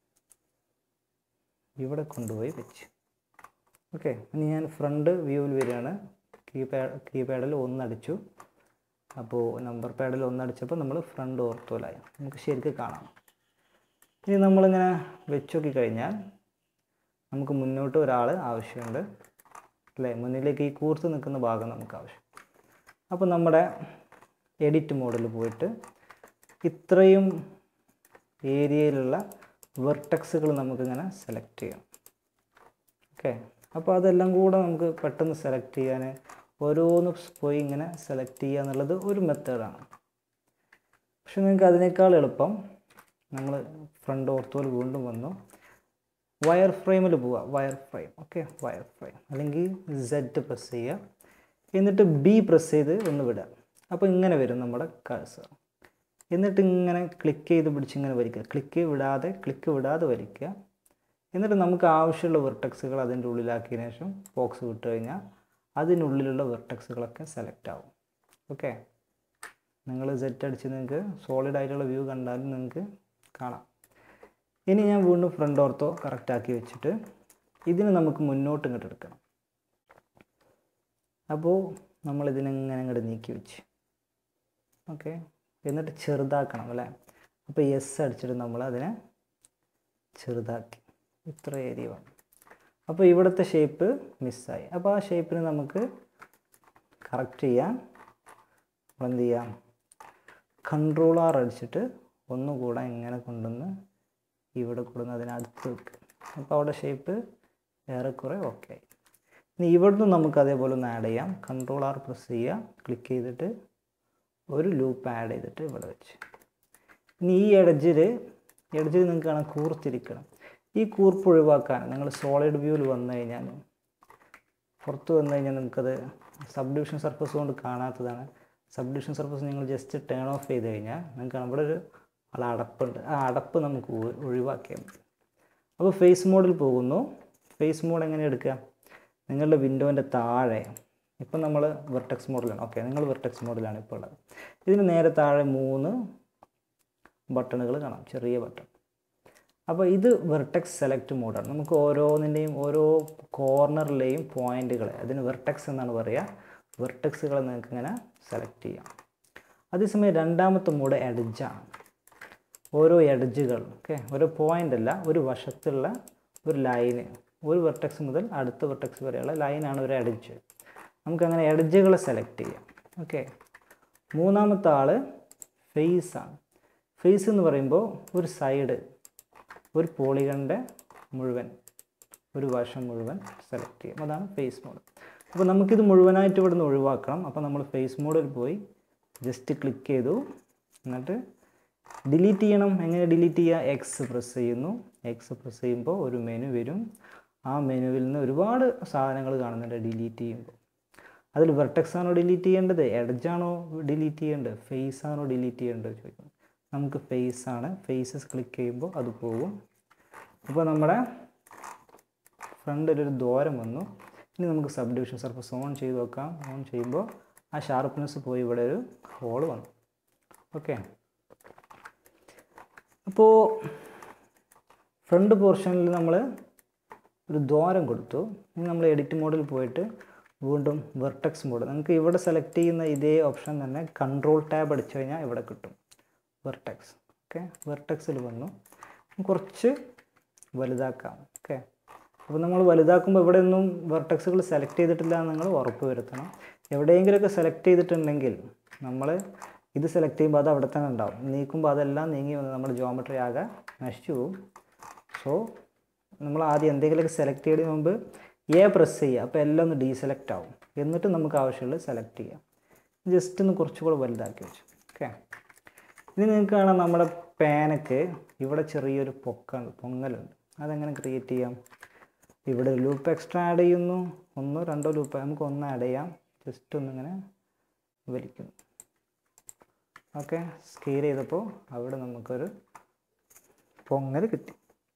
ഇവിടെ കൊണ്ടുപോയി വെച്ച് ഓക്കെ ഇനി ഞാൻ ഫ്രണ്ട് വ്യൂവിൽ വരികയാണ് കീപാഡ് കീപാഡിൽ ഒന്നടിച്ചു അപ്പോൾ നമ്പർ പാഡിൽ ഒന്നടിച്ചപ്പോൾ നമ്മൾ ഫ്രണ്ട് ഓർത്തോലായി നമുക്ക് ശരിക്കും കാണാം ഇനി നമ്മളിങ്ങനെ വെച്ച് നോക്കി കഴിഞ്ഞാൽ നമുക്ക് മുന്നോട്ട് ഒരാൾ ആവശ്യമുണ്ട് അല്ലേ മുന്നിലേക്ക് ഈ കൂർത്ത് നിൽക്കുന്ന ഭാഗം നമുക്ക് ആവശ്യം അപ്പോൾ നമ്മുടെ എഡിറ്റ് മോഡിൽ പോയിട്ട് ഇത്രയും ഏരിയയിലുള്ള വെർട്ടക്സുകൾ നമുക്കിങ്ങനെ സെലക്ട് ചെയ്യാം ഓക്കെ അപ്പോൾ അതെല്ലാം കൂടെ നമുക്ക് പെട്ടെന്ന് സെലക്ട് ചെയ്യാൻ ഓരോന്ന് പോയി ഇങ്ങനെ സെലക്ട് ചെയ്യുക എന്നുള്ളത് ഒരു മെത്തേഡാണ് പക്ഷെ നിങ്ങൾക്ക് അതിനേക്കാൾ എളുപ്പം നമ്മൾ ഫ്രണ്ട് ഓർത്തോൽ വീണ്ടും വന്നു വയർ ഫ്രെയിമിൽ പോവുക wireframe okay wireframe അല്ലെങ്കിൽ സെഡ് പ്രസ് ചെയ്യുക എന്നിട്ട് ബി പ്രസ് ചെയ്ത് ഒന്ന് വിടുക അപ്പോൾ ഇങ്ങനെ വരും നമ്മുടെ കഴ്സർ എന്നിട്ട് ഇങ്ങനെ ക്ലിക്ക് ചെയ്ത് പിടിച്ച് ഇങ്ങനെ വലിക്കുക ക്ലിക്ക് വിടാതെ ക്ലിക്ക് വിടാതെ വലിക്കുക എന്നിട്ട് നമുക്ക് ആവശ്യമുള്ള വെർട്ടക്സുകൾ അതിൻ്റെ ഉള്ളിലാക്കിയതിനു ശേഷം ബോക്സ് വിട്ട് കഴിഞ്ഞാൽ അതിനുള്ളിലുള്ള വെർട്ടക്സുകളൊക്കെ സെലക്ട് ആവും ഓക്കെ നിങ്ങൾ സെറ്റ് അടിച്ച് നിങ്ങൾക്ക് സോളിഡ് ആയിട്ടുള്ള വ്യൂ കണ്ടാലും നിങ്ങൾക്ക് കാണാം ഇനി ഞാൻ വീണ്ടും ഫ്രണ്ട് ഓർത്തോ കറക്റ്റാക്കി വെച്ചിട്ട് ഇതിന് നമുക്ക് മുന്നോട്ട് ഇങ്ങോട്ട് എടുക്കണം അപ്പോൾ നമ്മൾ ഇതിനെങ്ങനെ അങ്ങോട്ട് നീക്കി വെച്ച് ഓക്കെ എന്നിട്ട് ചെറുതാക്കണം അല്ലേ അപ്പോൾ എസ് അടിച്ചിട്ട് നമ്മൾ അതിനെ ചെറുതാക്കി ഇത്ര ഏരിയ വേണം അപ്പോൾ ഇവിടുത്തെ ഷേപ്പ് മിസ്സായി അപ്പോൾ ആ ഷേപ്പിന് നമുക്ക് കറക്റ്റ് ചെയ്യാൻ നമ്മൾ എന്ത് ചെയ്യാം കൺട്രോൾ ആർ അടിച്ചിട്ട് ഒന്നുകൂടെ ഇങ്ങനെ കൊണ്ടുവന്ന് ഇവിടെ കൊണ്ടുവന്ന് അതിനടുത്ത് വെക്കുക അപ്പോൾ അവിടെ ഷേപ്പ് ഏറെക്കുറെ ഓക്കെ ആയി ഇനി ഇവിടുന്ന് നമുക്ക് അതേപോലെ ഒന്ന് ആഡ് ചെയ്യാം കൺട്രോൾ ആർ പ്രസ് ചെയ്യുക ക്ലിക്ക് ചെയ്തിട്ട് ഒരു ലൂപ്പ് ആഡ് ചെയ്തിട്ട് ഇവിടെ വെച്ച് ഇനി ഈ എഡ്ജിൽ എഡ്ജിൽ നിങ്ങൾക്ക് കാണാൻ കൂർത്തിരിക്കണം ഈ കൂർപ്പ് ഒഴിവാക്കാൻ നിങ്ങൾ സോളിഡ് വ്യൂവിൽ വന്നു കഴിഞ്ഞാൽ പുറത്ത് വന്നു കഴിഞ്ഞാൽ നിങ്ങൾക്കത് സബ് ഡിവിഷൻ സർഫസ് കൊണ്ട് കാണാത്തതാണ് സബ് ഡിവിഷൻ സർഫസ് നിങ്ങൾ ജസ്റ്റ് ടേൺ ഓഫ് ചെയ്ത് കഴിഞ്ഞാൽ നിങ്ങൾക്ക് കാണാം ഇവിടെ ഒരു ആൾ അടപ്പുണ്ട് ആ അടപ്പ് നമുക്ക് ഒ- ഒഴിവാക്കിയാൽ മതി അപ്പോൾ ഫേസ് മോഡിൽ പോകുന്നു ഫേസ് മോഡ് എങ്ങനെ എടുക്കുക നിങ്ങളുടെ വിൻഡോൻ്റെ താഴെ ഇപ്പം നമ്മൾ വെർട്ടെക്സ് മോഡിലാണ് ഓക്കെ നിങ്ങൾ വെർട്ടെക്സ് മോഡിലാണ് ഇപ്പോൾ ഉള്ളത് ഇതിന് നേരെ താഴെ മൂന്ന് ബട്ടണുകൾ കാണാം ചെറിയ ബട്ടൺ അപ്പോൾ ഇത് വെർട്ടെക്സ് സെലക്ട് മോഡാണ് നമുക്ക് ഓരോന്നിൻ്റെയും ഓരോ കോർണറിലെയും പോയിന്റുകൾ അതിന് വെർട്ടെക്സ് എന്നാണ് പറയുക വെർട്ടെക്സുകൾ നിങ്ങൾക്ക് ഇങ്ങനെ സെലക്ട് ചെയ്യാം അതേസമയം രണ്ടാമത്തെ മോഡ് എഡ്ജാണ് ഓരോ എഡ്ജുകൾ ഓക്കെ ഓരോ പോയിന്റ് അല്ല ഒരു വശത്തുള്ള ഒരു ലൈന് ഒരു വെർട്ടെക്സ് മുതൽ അടുത്ത വെർട്ടെക്സ് വരെയുള്ള ലൈനാണ് ഒരു എഡ്ജ് നമുക്കങ്ങനെ എഡ്ജുകളെ സെലക്ട് ചെയ്യാം ഓക്കെ മൂന്നാമത്തെ ആൾ ഫേസാണ് ഫേസ് എന്ന് പറയുമ്പോൾ ഒരു സൈഡ് ഒരു പോളിഗണിൻ്റെ മുഴുവൻ ഒരു വശം മുഴുവൻ സെലക്ട് ചെയ്യും അതാണ് ഫേസ് മോഡ് അപ്പോൾ നമുക്കിത് മുഴുവനായിട്ട് ഇവിടെ നിന്ന് ഒഴിവാക്കണം അപ്പോൾ നമ്മൾ ഫേസ് മോഡിൽ പോയി ജസ്റ്റ് ക്ലിക്ക് ചെയ്തു എന്നിട്ട് ഡിലീറ്റ് ചെയ്യണം എങ്ങനെ ഡിലീറ്റ് ചെയ്യുക എക്സ് പ്രസ് ചെയ്യുന്നു എക്സ് പ്രസ് ചെയ്യുമ്പോൾ ഒരു മെനു വരും ആ മെനുവിൽ നിന്ന് ഒരുപാട് സാധനങ്ങൾ കാണുന്നുണ്ട് ഡിലീറ്റ് ചെയ്യുമ്പോൾ അതിൽ വെർട്ടെക്സ് ആണോ ഡിലീറ്റ് ചെയ്യേണ്ടത് എഡ്ജാണോ ഡിലീറ്റ് ചെയ്യേണ്ടത് ഫേസ് ആണോ ഡിലീറ്റ് ചെയ്യേണ്ടത് ചോദിക്കും നമുക്ക് ഫേസ് ആണ് ഫേസസ് ക്ലിക്ക് ചെയ്യുമ്പോൾ അത് പോകും അപ്പോൾ നമ്മുടെ ഫ്രണ്ടിലൊരു ദൂരം വന്നു ഇനി നമുക്ക് സബ് ഡിവിഷൻ സർഫസ് ഓൺ ചെയ്ത് നോക്കാം ഓൺ ചെയ്യുമ്പോൾ ആ ഷാർപ്നെസ് പോയി ഇവിടെ ഒരു ഹോൾ വന്നു ഓക്കെ അപ്പോൾ ഫ്രണ്ട് പോർഷനിൽ നമ്മൾ ഒരു ദ്വാരം കൊടുത്തു ഇനി നമ്മൾ എഡിറ്റ് മോഡിൽ പോയിട്ട് വീണ്ടും വെർട്ടെക്സ് മോഡ് നിങ്ങൾക്ക് ഇവിടെ സെലക്ട് ചെയ്യുന്ന ഇതേ ഓപ്ഷൻ തന്നെ കൺട്രോൾ ടാബ് അടിച്ചു കഴിഞ്ഞാൽ ഇവിടെ കിട്ടും വെർട്ടെക്സ് ഓക്കെ വെർട്ടെക്സിൽ വന്നു കുറച്ച് വലുതാക്കാം ഓക്കെ അപ്പോൾ നമ്മൾ വലുതാക്കുമ്പോൾ ഇവിടെ ഒന്നും വെർട്ടെക്സുകൾ സെലക്ട് ചെയ്തിട്ടില്ല എന്ന് നിങ്ങൾ ഉറപ്പ് വരുത്തണം എവിടെയെങ്കിലുമൊക്കെ സെലക്ട് ചെയ്തിട്ടുണ്ടെങ്കിൽ നമ്മൾ ഇത് സെലക്ട് ചെയ്യുമ്പോൾ അത് അവിടെ തന്നെ ഉണ്ടാവും നീക്കുമ്പോൾ അതെല്ലാം നീങ്ങി വന്ന് നമ്മുടെ ജോമെട്രി ആകെ നശിച്ചു പോകും സോ നമ്മൾ ആദ്യം എന്തെങ്കിലുമൊക്കെ സെലക്ട് ചെയ്യുന്നതിന് മുമ്പ് എ പ്രസ് ചെയ്യുക അപ്പോൾ എല്ലാം ഒന്ന് ഡീസെലക്ട് ആവും എന്നിട്ട് നമുക്ക് ആവശ്യമുള്ളത് സെലക്ട് ചെയ്യാം ജസ്റ്റ് ഒന്ന് കുറച്ചുകൂടെ വലുതാക്കി വെച്ചു ഓക്കെ ഇനി നിങ്ങൾക്ക് കാണാം നമ്മുടെ പേനക്ക് ഇവിടെ ചെറിയൊരു പൊക്ക പൊങ്ങലുണ്ട് അതെങ്ങനെ ക്രിയേറ്റ് ചെയ്യാം ഇവിടെ ലൂപ്പ് എക്സ്ട്രാ ആഡ് ചെയ്യുന്നു ഒന്നോ രണ്ടോ ലൂപ്പ് നമുക്ക് ഒന്ന് ആഡ് ചെയ്യാം ജസ്റ്റ് ഒന്നിങ്ങനെ വലിക്കുന്നു ഓക്കെ സ്കെയിൽ ചെയ്തപ്പോൾ അവിടെ നമുക്കൊരു പൊങ്ങൽ കിട്ടി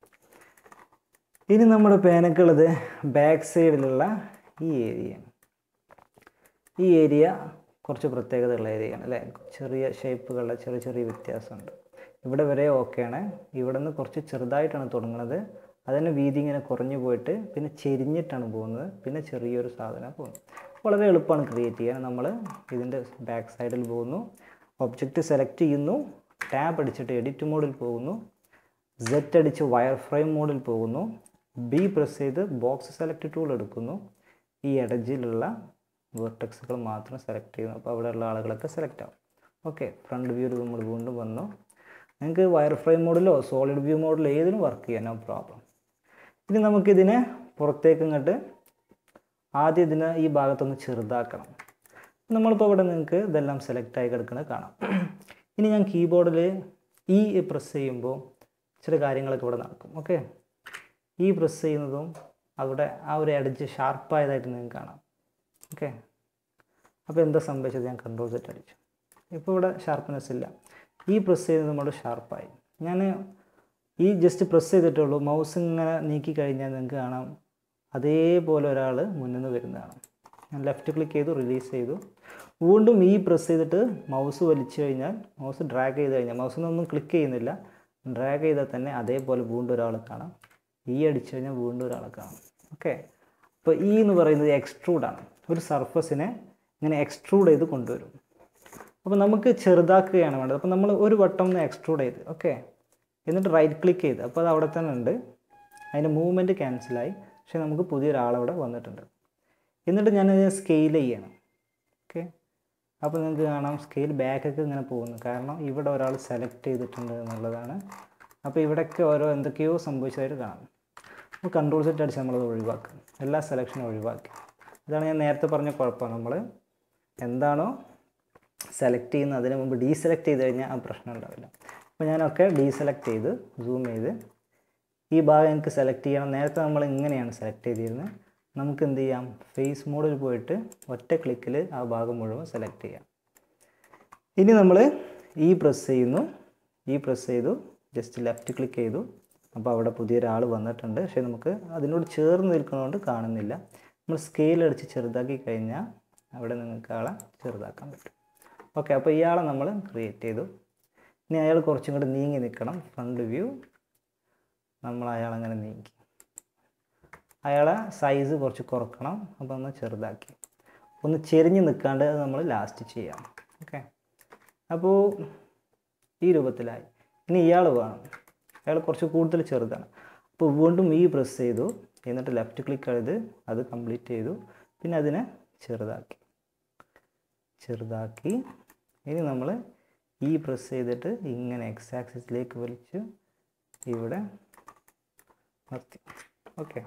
ഇനി നമ്മുടെ പേനക്കുള്ളത് ബാക്ക് സൈഡിലുള്ള ഈ ഏരിയയാണ് ഈ ഏരിയ കുറച്ച് പ്രത്യേകതയുള്ള ഏരിയയാണ് അല്ലേ ചെറിയ ഷേപ്പുകളുടെ ചെറിയ ചെറിയ വ്യത്യാസമുണ്ട് ഇവിടെ വരെ ഓക്കെയാണ് ഇവിടെ നിന്ന് കുറച്ച് ചെറുതായിട്ടാണ് തുടങ്ങുന്നത് അതിന് വീതി ഇങ്ങനെ കുറഞ്ഞു പോയിട്ട് പിന്നെ ചെരിഞ്ഞിട്ടാണ് പോകുന്നത് പിന്നെ ചെറിയൊരു സാധനം പോകുന്നത് വളരെ എളുപ്പമാണ് ക്രിയേറ്റ് ചെയ്യാൻ നമ്മൾ ഇതിൻ്റെ ബാക്ക് സൈഡിൽ പോകുന്നു ഒബ്ജക്റ്റ് സെലക്ട് ചെയ്യുന്നു ടാബ് അടിച്ചിട്ട് എഡിറ്റ് മോഡിൽ പോകുന്നു സെറ്റ് അടിച്ച് വയർ ഫ്രെയിം മോഡിൽ പോകുന്നു ബി പ്രസ് ചെയ്ത് ബോക്സ് സെലക്ട് ടൂൾ എടുക്കുന്നു ഈ എഡജിലുള്ള വെർട്ടെക്സുകൾ മാത്രം സെലക്ട് ചെയ്യുന്നു അപ്പോൾ അവിടെയുള്ള ആളുകളൊക്കെ സെലക്ട് ആവും ഓക്കെ ഫ്രണ്ട് വ്യൂവിൽ നമ്മൾ വീണ്ടും വന്നു നിങ്ങൾക്ക് വയർ ഫ്രെയിം മോഡിലോ സോളിഡ് വ്യൂ മോഡിലോ ഏതിനും വർക്ക് ചെയ്യാം നോ പ്രോബ്ലം ഇനി നമുക്കിതിനെ പുറത്തേക്ക് ഇങ്ങോട്ട് ആദ്യം ഇതിനെ ഈ ഭാഗത്തൊന്ന് ചെറുതാക്കണം നമ്മളിപ്പോൾ ഇവിടെ നിങ്ങൾക്ക് ഇതെല്ലാം സെലക്ട് ആയി കിടക്കുന്നത് കാണാം ഇനി ഞാൻ കീബോർഡിൽ ഈ പ്രസ് ചെയ്യുമ്പോൾ ചില കാര്യങ്ങളൊക്കെ ഇവിടെ നടക്കും ഓക്കെ ഈ പ്രസ് ചെയ്യുന്നതും അവിടെ ആ ഒരു എഡ്ജ് ഷാർപ്പായതായിട്ട് നിങ്ങൾക്ക് കാണാം ഓക്കെ അപ്പോൾ എന്താ സംഭവിച്ചത് ഞാൻ കൺട്രോൾ സെറ്റ് അടിച്ചു ഇപ്പോൾ ഇവിടെ ഷാർപ്പ്നെസ് ഇല്ല ഈ പ്രസ് ചെയ്യുന്നത് നമ്മുടെ ഷാർപ്പായി ഞാൻ ഈ ജസ്റ്റ് പ്രസ് ചെയ്തിട്ടുള്ളൂ മൗസ് ഇങ്ങനെ നീക്കി കഴിഞ്ഞാൽ നിങ്ങൾക്ക് കാണാം അതേപോലെ ഒരാൾ മുന്നിൽ നിന്ന് വരുന്നതാണ് ഞാൻ ലെഫ്റ്റ് ക്ലിക്ക് ചെയ്തു റിലീസ് ചെയ്തു വീണ്ടും ഈ പ്രസ് ചെയ്തിട്ട് മൗസ് വലിച്ചു കഴിഞ്ഞാൽ മൗസ് ഡ്രാഗ് ചെയ്ത് കഴിഞ്ഞാൽ മൗസിനൊന്നും ക്ലിക്ക് ചെയ്യുന്നില്ല ഡ്രാഗ് ചെയ്താൽ തന്നെ അതേപോലെ വീണ്ടും ഒരാൾ കാണാം ഈ അടിച്ചു കഴിഞ്ഞാൽ വീണ്ടും ഒരാളെ കാണാം ഓക്കെ അപ്പോൾ ഈ എന്ന് പറയുന്നത് എക്സ്ട്രൂഡാണ് ഒരു സർഫസിനെ ഇങ്ങനെ എക്സ്ട്രൂഡ് ചെയ്ത് കൊണ്ടുവരും അപ്പോൾ നമുക്ക് ചെറുതാക്കുകയാണ് വേണ്ടത് അപ്പോൾ നമ്മൾ ഒരു വട്ടം ഒന്ന് എക്സ്ട്രൂഡ് ചെയ്ത് ഓക്കെ എന്നിട്ട് റൈറ്റ് ക്ലിക്ക് ചെയ്ത് അപ്പോൾ അത് അവിടെ തന്നെ ഉണ്ട് അതിൻ്റെ മൂവ്മെൻറ്റ് ക്യാൻസലായി പക്ഷേ നമുക്ക് പുതിയൊരാളവിടെ വന്നിട്ടുണ്ട് എന്നിട്ട് ഞാനത് സ്കെയിൽ ചെയ്യണം ഓക്കെ അപ്പോൾ നിങ്ങൾക്ക് കാണാം സ്കെയിൽ ബാക്കൊക്കെ ഇങ്ങനെ പോകുന്നു കാരണം ഇവിടെ ഒരാൾ സെലക്ട് ചെയ്തിട്ടുണ്ട് എന്നുള്ളതാണ് അപ്പോൾ ഇവിടെയൊക്കെ ഓരോ എന്തൊക്കെയോ സംഭവിച്ചതായിട്ട് കാണാം അപ്പോൾ കൺട്രോൾ സെറ്റ് അടിച്ച് നമ്മളത് ഒഴിവാക്കും എല്ലാ സെലക്ഷനും ഒഴിവാക്കി അതാണ് ഞാൻ നേരത്തെ പറഞ്ഞ കുഴപ്പം നമ്മൾ എന്താണോ സെലക്ട് ചെയ്യുന്നത് അതിന് മുമ്പ് ഡീസെലക്ട് ചെയ്ത് കഴിഞ്ഞാൽ ആ പ്രശ്നം ഉണ്ടാവില്ല അപ്പോൾ ഞാനൊക്കെ ഡീസെലക്ട് ചെയ്ത് സൂം ചെയ്ത് ഈ ഭാഗം എനിക്ക് സെലക്ട് ചെയ്യണം നേരത്തെ നമ്മൾ ഇങ്ങനെയാണ് സെലക്ട് ചെയ്തിരുന്നത് നമുക്ക് എന്ത് ചെയ്യാം ഫേസ് മോഡിൽ പോയിട്ട് ഒറ്റ ക്ലിക്കിൽ ആ ഭാഗം മുഴുവൻ സെലക്ട് ചെയ്യാം ഇനി നമ്മൾ ഈ പ്രസ് ചെയ്യുന്നു ഈ പ്രസ് ചെയ്തു ജസ്റ്റ് ലെഫ്റ്റ് ക്ലിക്ക് ചെയ്തു അപ്പോൾ അവിടെ പുതിയൊരാൾ വന്നിട്ടുണ്ട് പക്ഷേ നമുക്ക് അതിനോട് ചേർന്ന് നിൽക്കുന്നതുകൊണ്ട് കാണുന്നില്ല നമ്മൾ സ്കെയിൽ അടിച്ച് ചെറുതാക്കി കഴിഞ്ഞാൽ അവിടെ നിങ്ങൾക്ക് ആളെ ചെറുതാക്കാൻ പറ്റും ഓക്കെ അപ്പോൾ ഇയാളെ നമ്മൾ ക്രിയേറ്റ് ചെയ്തു ഇനി അയാൾ കുറച്ചും കൂടി നീങ്ങി നിൽക്കണം ഫ്രണ്ട് വ്യൂ നമ്മൾ അയാളങ്ങനെ നീക്കി അയാളെ സൈസ് കുറച്ച് കുറക്കണം അപ്പോൾ ഒന്ന് ചെറുതാക്കി ഒന്ന് ചെരിഞ്ഞ് നിൽക്കാണ്ട് അത് നമ്മൾ ലാസ്റ്റ് ചെയ്യാം ഓക്കെ അപ്പോൾ ഈ രൂപത്തിലായി ഇനി ഇയാൾ വേണം അയാൾ കുറച്ച് കൂടുതൽ ചെറുതാണ് അപ്പോൾ വീണ്ടും ഈ പ്രസ് ചെയ്തു എന്നിട്ട് ലെഫ്റ്റ് ക്ലിക്ക് ചെയ്ത് അത് കംപ്ലീറ്റ് ചെയ്തു പിന്നെ അതിനെ ചെറുതാക്കി ചെറുതാക്കി ഇനി നമ്മൾ ഈ പ്രസ് ചെയ്തിട്ട് ഇങ്ങനെ എക്സ് ആക്സിസിലേക്ക് വലിച്ച് ഇവിടെ നിർത്തി ഓക്കെ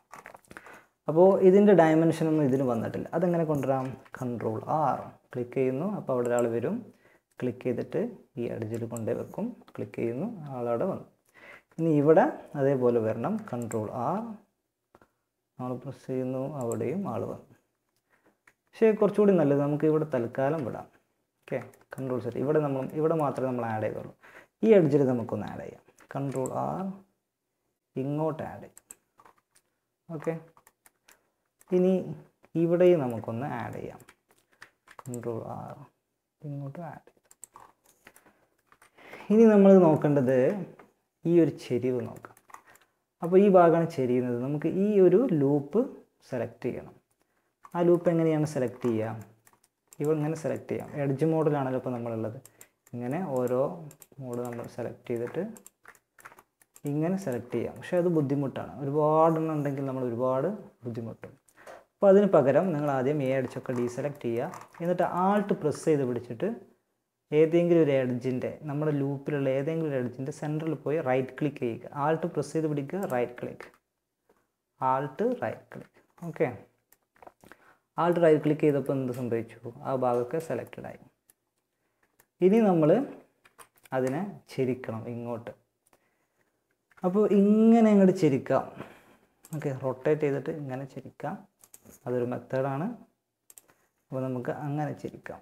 അപ്പോൾ ഇതിൻ്റെ ഡയമെൻഷനൊന്നും ഇതിന് വന്നിട്ടില്ല അതെങ്ങനെ കൊണ്ടുവരാം കൺട്രോൾ ആർ ക്ലിക്ക് ചെയ്യുന്നു അപ്പോൾ അവിടെ ഒരാൾ വരും ക്ലിക്ക് ചെയ്തിട്ട് ഈ അടിച്ചിൽ കൊണ്ടേ വെക്കും ക്ലിക്ക് ചെയ്യുന്നു ആളവിടെ വന്നു ഇനി ഇവിടെ അതേപോലെ വരണം കൺട്രോൾ ആർ നമ്മൾ പ്രസ് ചെയ്യുന്നു അവിടെയും ആൾ വന്നു പക്ഷേ കുറച്ചുകൂടി നല്ലത് നമുക്ക് ഇവിടെ തൽക്കാലം വിടാം ഓക്കെ കൺട്രോൾ സെറ്റ് ഇവിടെ നമ്മൾ ഇവിടെ മാത്രമേ നമ്മൾ ആഡ് ചെയ്തുള്ളൂ ഈ എഡ്ജിൽ നമുക്കൊന്ന് ആഡ് ചെയ്യാം കൺട്രോൾ ആർ ഇങ്ങോട്ട് ആഡ് ചെയ്യും ഓക്കെ ഇനി ഇവിടെയും നമുക്കൊന്ന് ആഡ് ചെയ്യാം കൺട്രോൾ ആർ ഇങ്ങോട്ട് ആഡ് ചെയ്തു ഇനി നമ്മൾ നോക്കേണ്ടത് ഈ ഒരു ചെരിവ് നോക്കാം അപ്പോൾ ഈ ഭാഗമാണ് ചെരിയുന്നത് നമുക്ക് ഈ ഒരു ലൂപ്പ് സെലക്ട് ചെയ്യണം ആ ലൂപ്പ് എങ്ങനെയാണ് സെലക്ട് ചെയ്യുക ഇവ ഇങ്ങനെ സെലക്ട് ചെയ്യാം എഡ്ജ് മോഡിലാണല്ലോ ഇപ്പോൾ നമ്മളുള്ളത് ഇങ്ങനെ ഓരോ മോഡ് നമ്മൾ സെലക്ട് ചെയ്തിട്ട് ഇങ്ങനെ സെലക്ട് ചെയ്യാം പക്ഷേ അത് ബുദ്ധിമുട്ടാണ് ഒരുപാടെണ്ണം ഉണ്ടെങ്കിൽ നമ്മൾ ഒരുപാട് ബുദ്ധിമുട്ടും അപ്പോൾ അതിന് പകരം നിങ്ങൾ ആദ്യം എ അടിച്ചൊക്കെ ഡീസെലക്ട് ചെയ്യുക എന്നിട്ട് ആൾട്ട് പ്രസ് ചെയ്ത് പിടിച്ചിട്ട് ഏതെങ്കിലും ഒരു എഡ്ജിൻ്റെ നമ്മുടെ ലൂപ്പിലുള്ള ഏതെങ്കിലും ഒരു എഡ്ജിൻ്റെ സെൻറ്ററിൽ പോയി റൈറ്റ് ക്ലിക്ക് ചെയ്യുക ആൾട്ട് പ്രസ് ചെയ്ത് പിടിക്കുക right click alt right click okay alt right click ചെയ്തപ്പോൾ എന്ത് സംഭവിച്ചു ആ ഭാഗമൊക്കെ സെലക്റ്റഡ് ആയി ഇനി നമ്മൾ അതിനെ ചെരിക്കണം ഇങ്ങോട്ട് അപ്പോൾ ഇങ്ങനെ അങ്ങോട്ട് ചെരിക്കാം ഓക്കെ റൊട്ടേറ്റ് ചെയ്തിട്ട് ഇങ്ങനെ ചെരിക്കാം അതൊരു മെത്തേഡാണ് അപ്പോൾ നമുക്ക് അങ്ങനെ ചെരിക്കാം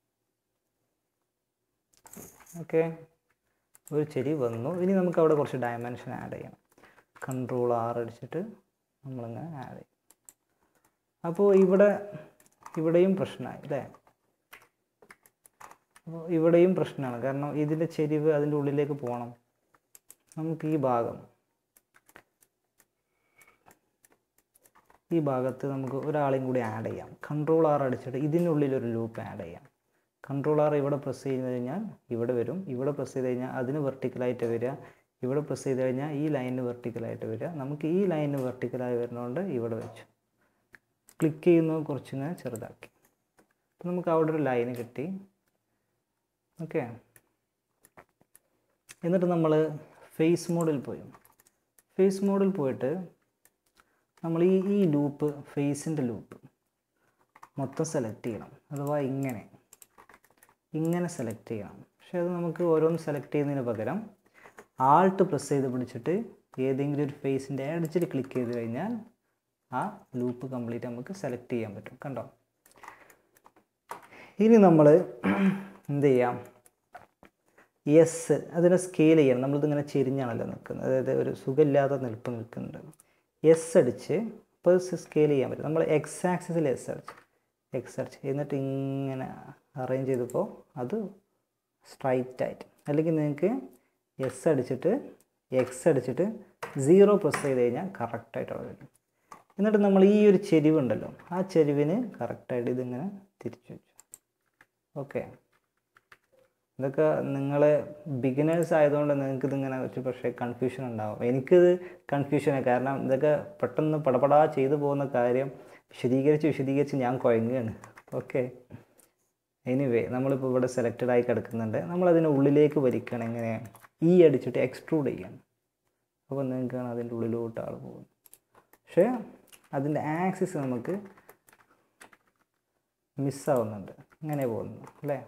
ഓക്കെ ഒരു ചെരി വന്നു ഇനി നമുക്ക് അവിടെ കുറച്ച് ഡയമെൻഷൻ ആഡ് ചെയ്യണം കൺട്രോൾ ആർ അടിച്ചിട്ട് നമ്മളിങ്ങനെ ആഡ് ചെയ്യും അപ്പോൾ ഇവിടെ ഇവിടെയും പ്രശ്നമായി അല്ലേ അപ്പോൾ ഇവിടെയും പ്രശ്നമാണ് കാരണം ഇതിൻ്റെ ചെരിവ് അതിൻ്റെ ഉള്ളിലേക്ക് പോകണം നമുക്ക് ഈ ഭാഗം ഈ ഭാഗത്ത് നമുക്ക് ഒരാളെയും കൂടി ആഡ് ചെയ്യാം കൺട്രോൾ ആർ അടിച്ചിട്ട് ഇതിനുള്ളിൽ ഒരു ലൂപ്പ് ആഡ് ചെയ്യാം കൺട്രോൾ ആർ ഇവിടെ പ്രസ് ചെയ്ത് കഴിഞ്ഞാൽ ഇവിടെ വരും ഇവിടെ പ്രസ് ചെയ്ത് കഴിഞ്ഞാൽ അതിന് വെർട്ടിക്കലായിട്ട് വരിക ഇവിടെ പ്രസ് ചെയ്ത് കഴിഞ്ഞാൽ ഈ ലൈനിന് വെർട്ടിക്കലായിട്ട് വരിക നമുക്ക് ഈ ലൈനിന് വെർട്ടിക്കലായി വരുന്നതുകൊണ്ട് ഇവിടെ വെച്ചു ക്ലിക്ക് ചെയ്യുന്നത് കുറച്ചിങ്ങനെ ചെറുതാക്കി അപ്പം നമുക്ക് അവിടെ ഒരു ലൈന് കിട്ടി ഓക്കെ എന്നിട്ട് നമ്മൾ ഫേസ് മോഡിൽ പോയി ഫേസ് മോഡിൽ പോയിട്ട് നമ്മൾ ഈ ഈ ലൂപ്പ് ഫേസിൻ്റെ ലൂപ്പ് മൊത്തം സെലക്ട് ചെയ്യണം അഥവാ ഇങ്ങനെ ഇങ്ങനെ സെലക്ട് ചെയ്യണം പക്ഷേ അത് നമുക്ക് ഓരോന്ന് സെലക്ട് ചെയ്യുന്നതിന് പകരം ആൾട്ട് പ്രസ് ചെയ്ത് പിടിച്ചിട്ട് ഏതെങ്കിലും ഒരു ഫേസിൻ്റെ അടിച്ചിൽ ക്ലിക്ക് ചെയ്ത് കഴിഞ്ഞാൽ ആ ലൂപ്പ് കംപ്ലീറ്റ് നമുക്ക് സെലക്ട് ചെയ്യാൻ പറ്റും കണ്ടോ ഇനി നമ്മൾ എന്ത് ചെയ്യാം എസ് അതിനെ സ്കെയിൽ ചെയ്യണം നമ്മളിതിങ്ങനെ ചെരിഞ്ഞാണല്ലോ നിൽക്കുന്നത് അതായത് ഒരു സുഖമില്ലാതെ നിൽപ്പ് നിൽക്കുന്നുണ്ട് എസ് അടിച്ച് ഇപ്പോൾ സ്കെയിൽ ചെയ്യാൻ പറ്റും നമ്മൾ എക്സ് ആക്സിസിൽ എസ് അടിച്ച് എക്സ് അടിച്ച് എന്നിട്ട് ഇങ്ങനെ അറേഞ്ച് ചെയ്തപ്പോൾ അത് സ്ട്രൈറ്റ് ആയിട്ട് അല്ലെങ്കിൽ നിങ്ങൾക്ക് എസ് അടിച്ചിട്ട് എക്സ് അടിച്ചിട്ട് സീറോ പ്രസ് ചെയ്ത് കഴിഞ്ഞാൽ കറക്റ്റായിട്ട് അവിടെ വരും എന്നിട്ട് നമ്മൾ ഈ ഒരു ചെരിവുണ്ടല്ലോ ആ ചെരിവിന് കറക്റ്റായിട്ട് ഇതിങ്ങനെ തിരിച്ചു വെച്ചു ഓക്കെ ഇതൊക്കെ നിങ്ങൾ ബിഗിനേഴ്സ് ആയതുകൊണ്ട് നിങ്ങൾക്ക് ഇതിങ്ങനെ ഒരു പക്ഷേ കൺഫ്യൂഷൻ ഉണ്ടാവും എനിക്കിത് കൺഫ്യൂഷനാണ് കാരണം ഇതൊക്കെ പെട്ടെന്ന് പടപടാ ചെയ്തു പോകുന്ന കാര്യം വിശദീകരിച്ച് വിശദീകരിച്ച് ഞാൻ കുഴങ്ങുകയാണ് ഓക്കെ എനിവേ നമ്മളിപ്പോൾ ഇവിടെ സെലക്റ്റഡ് ആയി കിടക്കുന്നുണ്ട് നമ്മളതിൻ്റെ ഉള്ളിലേക്ക് വലിക്കണം എങ്ങനെ ഈ അടിച്ചിട്ട് എക്സ്ട്രൂഡ് ചെയ്യണം അപ്പോൾ നിങ്ങൾക്കാണ് അതിൻ്റെ ഉള്ളിലോട്ട് ആൾ പോകുന്നത് പക്ഷേ അതിൻ്റെ ആക്സിസ് നമുക്ക് മിസ്സാവുന്നുണ്ട് ഇങ്ങനെ പോകുന്നു അല്ലേ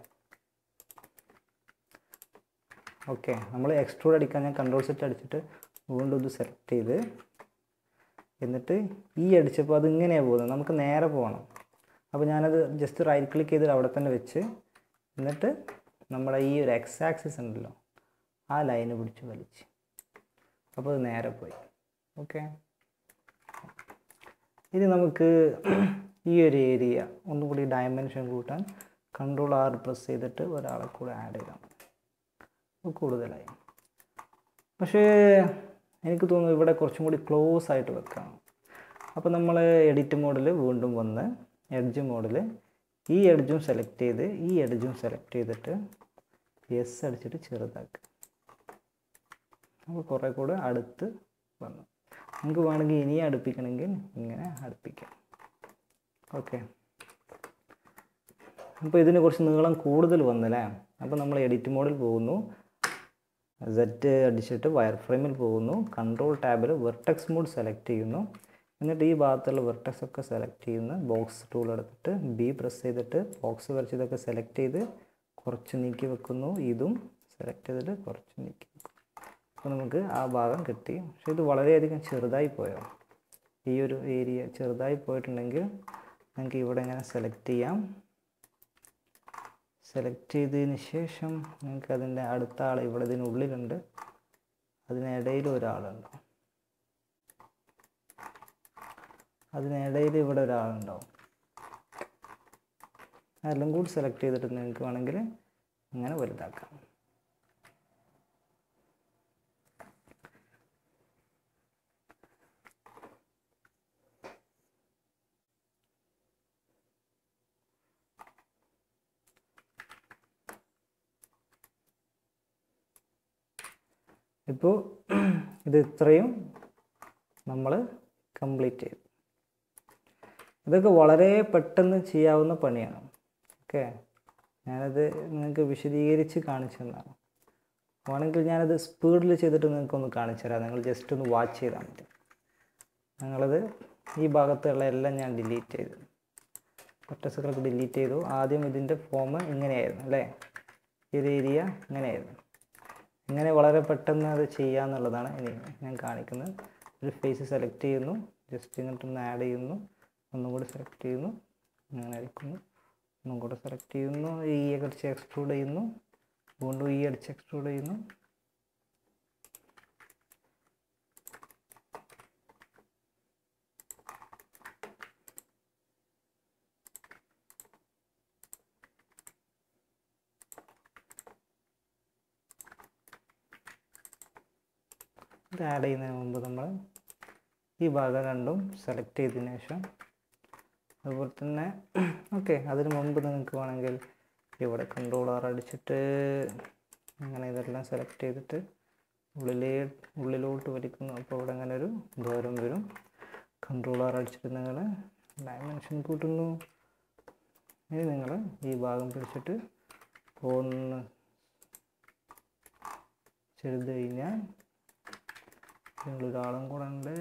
ഓക്കെ നമ്മൾ എക്സ്ട്രൂഡ് അടിക്കാൻ ഞാൻ കൺട്രോൾ സെറ്റ് അടിച്ചിട്ട് വീണ്ടും ഇത് സെലക്ട് ചെയ്ത് എന്നിട്ട് ഈ അടിച്ചപ്പോൾ അത് ഇങ്ങനെയാണ് പോകുന്നത് നമുക്ക് നേരെ പോകണം അപ്പോൾ ഞാനത് ജസ്റ്റ് റൈറ്റ് ക്ലിക്ക് ചെയ്തിട്ട് അവിടെ തന്നെ വെച്ച് എന്നിട്ട് നമ്മുടെ ഈ ഒരു എക്സ് ആക്സിസ് ഉണ്ടല്ലോ ആ ലൈന് പിടിച്ച് വലിച്ച് അപ്പോൾ അത് നേരെ പോയി ഓക്കെ ഇനി നമുക്ക് ഈ ഒരു ഏരിയ ഒന്നുകൂടി ഡയമെൻഷൻ കൂട്ടാൻ കൺട്രോൾ ആർ പ്രസ് ചെയ്തിട്ട് ഒരാളെ കൂടെ ആഡ് ചെയ്യണം അപ്പോൾ കൂടുതലായി പക്ഷേ എനിക്ക് തോന്നുന്നു ഇവിടെ കുറച്ചും കൂടി ക്ലോസ് ആയിട്ട് വെക്കാം അപ്പോൾ നമ്മൾ എഡിറ്റ് മോഡിൽ വീണ്ടും വന്ന് എഡ്ജ് മോഡിൽ ഈ എഡ്ജും സെലക്ട് ചെയ്ത് ഈ എഡ്ജും സെലക്ട് ചെയ്തിട്ട് എസ് അടിച്ചിട്ട് ചെറുതാക്കുക അപ്പോൾ കുറേ കൂടെ അടുത്ത് വന്നു നമുക്ക് വേണമെങ്കിൽ ഇനി അടുപ്പിക്കണമെങ്കിൽ ഇങ്ങനെ അടുപ്പിക്കാം ഓക്കെ അപ്പോൾ ഇതിന് കുറച്ച് നീളം കൂടുതൽ വന്നല്ലേ അപ്പോൾ നമ്മൾ എഡിറ്റ് മോഡിൽ പോകുന്നു സെറ്റ് അടിച്ചിട്ട് വയർ ഫ്രെയിമിൽ പോകുന്നു കൺട്രോൾ ടാബിൽ വെർട്ടെക്സ് മോഡ് സെലക്ട് ചെയ്യുന്നു എന്നിട്ട് ഈ ഭാഗത്തുള്ള വെർട്ടെക്സ് ഒക്കെ സെലക്ട് ചെയ്യുന്ന ബോക്സ് ടൂൾ എടുത്തിട്ട് ബി പ്രസ് ചെയ്തിട്ട് ബോക്സ് വരച്ചതൊക്കെ സെലക്ട് ചെയ്ത് കുറച്ച് നീക്കി വെക്കുന്നു ഇതും സെലക്ട് ചെയ്തിട്ട് കുറച്ച് നീക്കി വെക്കും അപ്പോൾ നമുക്ക് ആ ഭാഗം കിട്ടി പക്ഷേ ഇത് വളരെയധികം ചെറുതായി പോയോ ഈ ഒരു ഏരിയ ചെറുതായി പോയിട്ടുണ്ടെങ്കിൽ നമുക്ക് ഇവിടെ ഇങ്ങനെ സെലക്ട് ചെയ്യാം സെലക്ട് ചെയ്തതിന് ശേഷം നിങ്ങൾക്ക് അതിൻ്റെ അടുത്ത ആൾ ഇവിടെ ഇതിനുള്ളിലുണ്ട് അതിനിടയിൽ ഒരാളുണ്ട് അതിനിടയിൽ ഇവിടെ ഒരാളുണ്ടാവും അതെല്ലാം കൂടി സെലക്ട് ചെയ്തിട്ട് നിങ്ങൾക്ക് വേണമെങ്കിൽ അങ്ങനെ വലുതാക്കാം ഇപ്പോൾ ഇത് ഇത്രയും നമ്മൾ കംപ്ലീറ്റ് ചെയ്തു ഇതൊക്കെ വളരെ പെട്ടെന്ന് ചെയ്യാവുന്ന പണിയാണ് ഓക്കെ ഞാനത് നിങ്ങൾക്ക് വിശദീകരിച്ച് കാണിച്ചു തന്നതാണ് വേണമെങ്കിൽ ഞാനത് സ്പീഡിൽ ചെയ്തിട്ട് നിങ്ങൾക്കൊന്ന് കാണിച്ചു തരാം നിങ്ങൾ ജസ്റ്റ് ഒന്ന് വാച്ച് ചെയ്താൽ മതി ഞങ്ങളത് ഈ ഭാഗത്തുള്ള എല്ലാം ഞാൻ ഡിലീറ്റ് ചെയ്തു ഒറ്റസുകളൊക്കെ ഡിലീറ്റ് ചെയ്തു ആദ്യം ഇതിൻ്റെ ഫോം ഇങ്ങനെയായിരുന്നു അല്ലേ ഈ ഒരു ഏരിയ ഇങ്ങനെയായിരുന്നു ഇങ്ങനെ വളരെ പെട്ടെന്ന് അത് ചെയ്യാന്നുള്ളതാണ് ഇനി ഞാൻ കാണിക്കുന്നത് ഒരു ഫേസ് സെലക്ട് ചെയ്യുന്നു ജസ്റ്റ് ഇങ്ങോട്ടൊന്ന് ആഡ് ചെയ്യുന്നു ഒന്നും കൂടി സെലക്ട് ചെയ്യുന്നു അങ്ങനെ അടിക്കുന്നു ഒന്നും കൂടെ സെലക്ട് ചെയ്യുന്നു ഈ അടിച്ച് എക്സ്ട്രൂഡ് ചെയ്യുന്നു വീണ്ടും ഈ അടിച്ച് എക്സ്ട്രൂഡ് ചെയ്യുന്നു ഇത് ആഡ് ചെയ്യുന്നതിന് മുമ്പ് നമ്മൾ ഈ ഭാഗം രണ്ടും സെലക്ട് ചെയ്തതിന് ശേഷം അതുപോലെ തന്നെ ഓക്കെ അതിന് മുമ്പ് നിങ്ങൾക്ക് വേണമെങ്കിൽ ഇവിടെ കൺട്രോൾ ആർ അടിച്ചിട്ട് അങ്ങനെ ഇതെല്ലാം സെലക്ട് ചെയ്തിട്ട് ഉള്ളിലേ ഉള്ളിലോട്ട് വലിക്കുന്നു അപ്പോൾ ഇവിടെ അങ്ങനെ ഒരു ദൂരം വരും കൺട്രോൾ ആർ അടിച്ചിട്ട് നിങ്ങൾ ഡയമെൻഷൻ കൂട്ടുന്നു ഇനി നിങ്ങൾ ഈ ഭാഗം പിടിച്ചിട്ട് ഒന്ന് ചെറുത് കഴിഞ്ഞാൽ നിങ്ങളൊരാളും കൂടെ ഉണ്ട്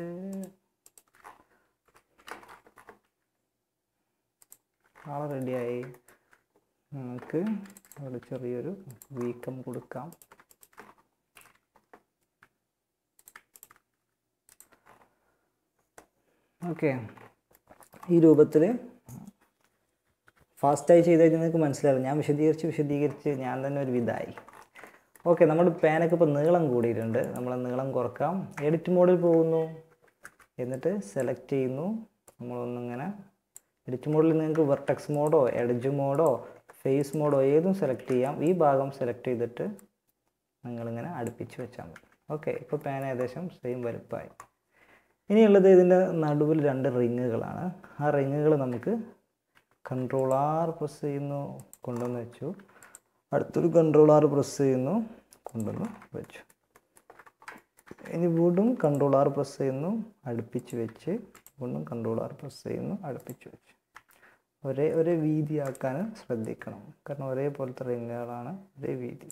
ആളെ റെഡിയായി നമുക്ക് അവിടെ ചെറിയൊരു വീക്കം കൊടുക്കാം ഓക്കെ ഈ രൂപത്തിൽ ഫാസ്റ്റായി ചെയ്ത് കഴിഞ്ഞാൽ നിങ്ങൾക്ക് മനസ്സിലാവും ഞാൻ വിശദീകരിച്ച് വിശദീകരിച്ച് ഞാൻ തന്നെ ഒരു വിധായി ഓക്കെ നമ്മുടെ പാനൊക്കെ ഇപ്പോൾ നീളം കൂടിയിട്ടുണ്ട് നമ്മൾ നീളം കുറക്കാം എഡിറ്റ് മോഡിൽ പോകുന്നു എന്നിട്ട് സെലക്ട് ചെയ്യുന്നു നമ്മളൊന്നിങ്ങനെ എഡിറ്റ് മോഡിൽ നിങ്ങൾക്ക് വെർട്ടെക്സ് മോഡോ എഡ്ജ് മോഡോ ഫേസ് മോഡോ ഏതും സെലക്ട് ചെയ്യാം ഈ ഭാഗം സെലക്ട് ചെയ്തിട്ട് നിങ്ങളിങ്ങനെ അടുപ്പിച്ച് വെച്ചാൽ മതി ഓക്കെ ഇപ്പോൾ പാൻ ഏകദേശം സെയിം വലുപ്പമായി ഇനിയുള്ളത് ഇതിൻ്റെ നടുവിൽ രണ്ട് റിങ്ങുകളാണ് ആ റിങ്ങുകൾ നമുക്ക് കൺട്രോൾ ആർ പ്രസ് ചെയ്യുന്നു കൊണ്ടുവന്ന് വെച്ചു അടുത്തൊരു കൺട്രോൾ ആർ പ്രസ് ചെയ്യുന്നു കൊണ്ടുവന്ന് വെച്ചു ഇനി വീണ്ടും കൺട്രോൾ ആർ പ്രസ് ചെയ്യുന്നു അടുപ്പിച്ച് വെച്ച് വീണ്ടും കൺട്രോൾ ആർ പ്രസ് ചെയ്യുന്നു അടുപ്പിച്ച് വെച്ച് ഒരേ ഒരേ വീതിയാക്കാൻ ശ്രദ്ധിക്കണം കാരണം ഒരേപോലത്തെ റിങ്ങുകളാണ് ഒരേ വീതി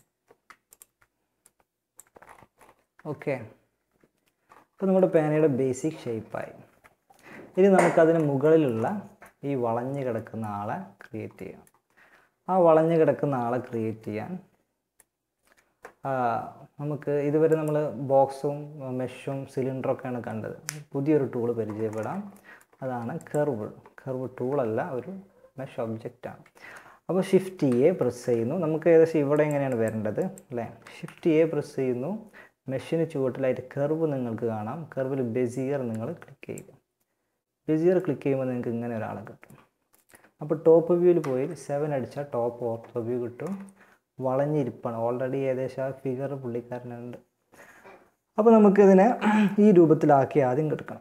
ഓക്കെ അപ്പോൾ നമ്മുടെ പേനയുടെ ബേസിക് ഷേപ്പായി ഇനി നമുക്കതിന് മുകളിലുള്ള ഈ വളഞ്ഞു കിടക്കുന്ന ആളെ ക്രിയേറ്റ് ചെയ്യണം ആ വളഞ്ഞു കിടക്കുന്ന ആളെ ക്രിയേറ്റ് ചെയ്യാൻ ആ, നമുക്ക് ഇതുവരെ നമ്മൾ ബോക്സും മെഷും സിലിണ്ടറൊക്കെയാണ് കണ്ടത് പുതിയൊരു ടൂൾ പരിചയപ്പെടാം അതാണ് കർവ് കർവ് ടൂളല്ല ഒരു മെഷ് ഒബ്ജക്റ്റാണ് അപ്പോൾ ഷിഫ്റ്റ് എ പ്രസ് ചെയ്യുന്നു നമുക്ക് ഏകദേശം ഇവിടെ എങ്ങനെയാണ് വരേണ്ടത് അല്ലേ ഷിഫ്റ്റ് എ പ്രസ് ചെയ്യുന്നു മെഷീന് ചുവട്ടിലായിട്ട് കർവ് നിങ്ങൾക്ക് കാണാം കർവിൽ ബെസിയർ നിങ്ങൾ ക്ലിക്ക് ചെയ്യുക ബെസിയർ ക്ലിക്ക് ചെയ്യുമ്പോൾ നിങ്ങൾക്ക് ഇങ്ങനെ ഒരാളെ കിട്ടും അപ്പോൾ ടോപ്പ് വ്യൂവിൽ പോയി സെവൻ അടിച്ചാൽ ടോപ്പ് ഓർത്തോ വ്യൂ കിട്ടും വളഞ്ഞിരിപ്പാണ് ഓൾറെഡി ഏകദേശം ആ ഫിഗർ പുള്ളിക്കാരനുണ്ട് അപ്പോൾ നമുക്കിതിനെ ഈ രൂപത്തിലാക്കി ആദ്യം കിടക്കണം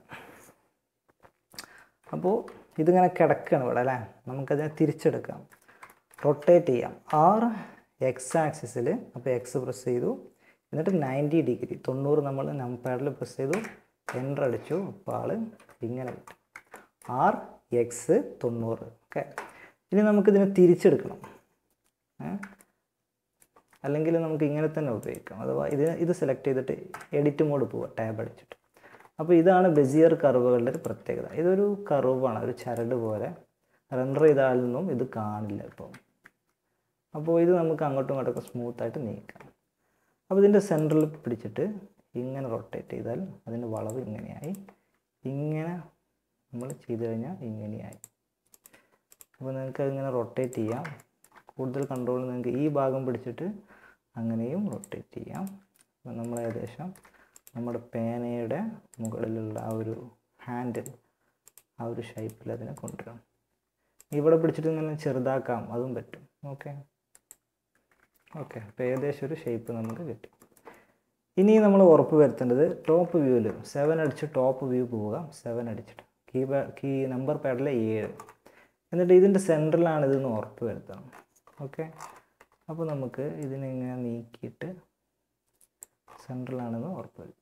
അപ്പോൾ ഇതിങ്ങനെ കിടക്കുകയാണ് ഇവിടെ അല്ലേ നമുക്കതിനെ തിരിച്ചെടുക്കാം റൊട്ടേറ്റ് ചെയ്യാം ആർ എക്സ് ആക്സിസിൽ അപ്പോൾ എക്സ് പ്രസ് ചെയ്തു എന്നിട്ട് നയൻറ്റി ഡിഗ്രി തൊണ്ണൂറ് നമ്മൾ നമ്പറിൽ പ്രസ് ചെയ്തു എൻ്റർ അടിച്ചു അപ്പോൾ ആൾ ഇങ്ങനെ കിട്ടും ആർ എക്സ് തൊണ്ണൂറ് ഓക്കെ ഇനി നമുക്കിതിനെ തിരിച്ചെടുക്കണം ഏ? അല്ലെങ്കിൽ നമുക്ക് ഇങ്ങനെ തന്നെ ഉപയോഗിക്കാം അഥവാ ഇത് ഇത് സെലക്ട് ചെയ്തിട്ട് എഡിറ്റ് മോഡ് പോവുക ടാബ് അടിച്ചിട്ട് അപ്പോൾ ഇതാണ് ബെസിയർ കർവുകളുടെ ഒരു പ്രത്യേകത ഇതൊരു കർവാണ് ഒരു ചരട് പോലെ റെൻഡർ ചെയ്താലൊന്നും ഇത് കാണില്ല ഇപ്പോൾ അപ്പോൾ ഇത് നമുക്ക് അങ്ങോട്ടും ഇങ്ങോട്ടൊക്കെ സ്മൂത്തായിട്ട് നീക്കാം അപ്പോൾ ഇതിൻ്റെ സെൻറ്ററിൽ പിടിച്ചിട്ട് ഇങ്ങനെ റൊട്ടേറ്റ് ചെയ്താൽ അതിൻ്റെ വളവ് ഇങ്ങനെയായി ഇങ്ങനെ നമ്മൾ ചെയ്ത് കഴിഞ്ഞാൽ ഇങ്ങനെയായി അപ്പോൾ നിങ്ങൾക്ക് അതിങ്ങനെ റൊട്ടേറ്റ് ചെയ്യാം കൂടുതൽ കൺട്രോൾ നിങ്ങൾക്ക് ഈ ഭാഗം പിടിച്ചിട്ട് അങ്ങനെയും റൊട്ടേറ്റ് ചെയ്യാം അപ്പോൾ നമ്മൾ ഏകദേശം നമ്മുടെ പേനയുടെ മുകളിലുള്ള ആ ഒരു ഹാൻഡിൽ ആ ഒരു ഷേപ്പിൽ അതിനെ കൊണ്ടുവരാം ഇവിടെ പിടിച്ചിട്ട് ഇങ്ങനെ ചെറുതാക്കാം അതും പറ്റും ഓക്കെ ഓക്കെ അപ്പോൾ ഏകദേശം ഒരു ഷേപ്പ് നമുക്ക് കിട്ടി ഇനി നമ്മൾ ഉറപ്പ് വരുത്തേണ്ടത് ടോപ്പ് വ്യൂവിൽ സെവൻ അടിച്ച് ടോപ്പ് വ്യൂ പോവുക സെവൻ അടിച്ചിട്ട് കീ കീ നമ്പർ പാഡിലെ ഏഴ് എന്നിട്ട് ഇതിൻ്റെ സെൻറ്ററിലാണ് ഇതെന്ന് ഉറപ്പ് വരുത്തണം ഓക്കെ അപ്പോൾ നമുക്ക് ഇതിനെ ഇങ്ങനെ നീക്കിയിട്ട് സെൻട്രലാണെന്ന് ഉറപ്പ് വരുത്തും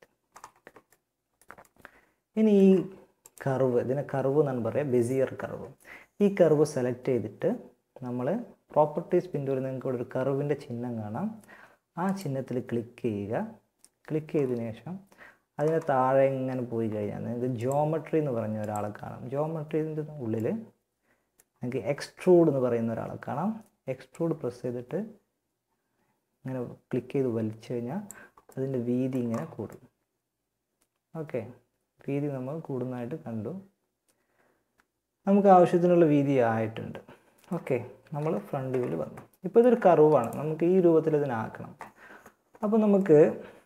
ഇനി ഈ കർവ് ഇതിനെ കർവ് എന്നാണ് പറയുക ബെസിയർ കർവ് ഈ കർവ് സെലക്ട് ചെയ്തിട്ട് നമ്മൾ പ്രോപ്പർട്ടീസ് വിൻഡോയിൽ നിങ്ങൾക്ക് ഇവിടെ ഒരു കർവിൻ്റെ ചിഹ്നം കാണാം ആ ചിഹ്നത്തിൽ ക്ലിക്ക് ചെയ്യുക ക്ലിക്ക് ചെയ്തതിന് ശേഷം അതിന് താഴെ ഇങ്ങനെ പോയി കഴിഞ്ഞാൽ നിങ്ങൾക്ക് ജോമെട്രി എന്ന് പറഞ്ഞ ഒരാളെ കാണാം ജോമെട്രീൻ്റെ ഉള്ളിൽ നിങ്ങൾക്ക് എക്സ്ട്രൂഡ് എന്ന് പറയുന്ന ഒരാളെ കാണാം എക്സ്ട്രൂഡ് പ്രസ് ചെയ്തിട്ട് ഇങ്ങനെ ക്ലിക്ക് ചെയ്ത് വലിച്ചു കഴിഞ്ഞാൽ അതിൻ്റെ വീതി ഇങ്ങനെ കൂടും ഓക്കെ വീതി നമ്മൾ കൂടുന്നതായിട്ട് കണ്ടു നമുക്ക് ആവശ്യത്തിനുള്ള വീതി ആയിട്ടുണ്ട് ഓക്കെ നമ്മൾ ഫ്രണ്ട് വ്യൂവിൽ വന്നു ഇപ്പോൾ ഇതൊരു കർവാണ് നമുക്ക് ഈ രൂപത്തിൽ ഇതിനാക്കണം അപ്പോൾ നമുക്ക്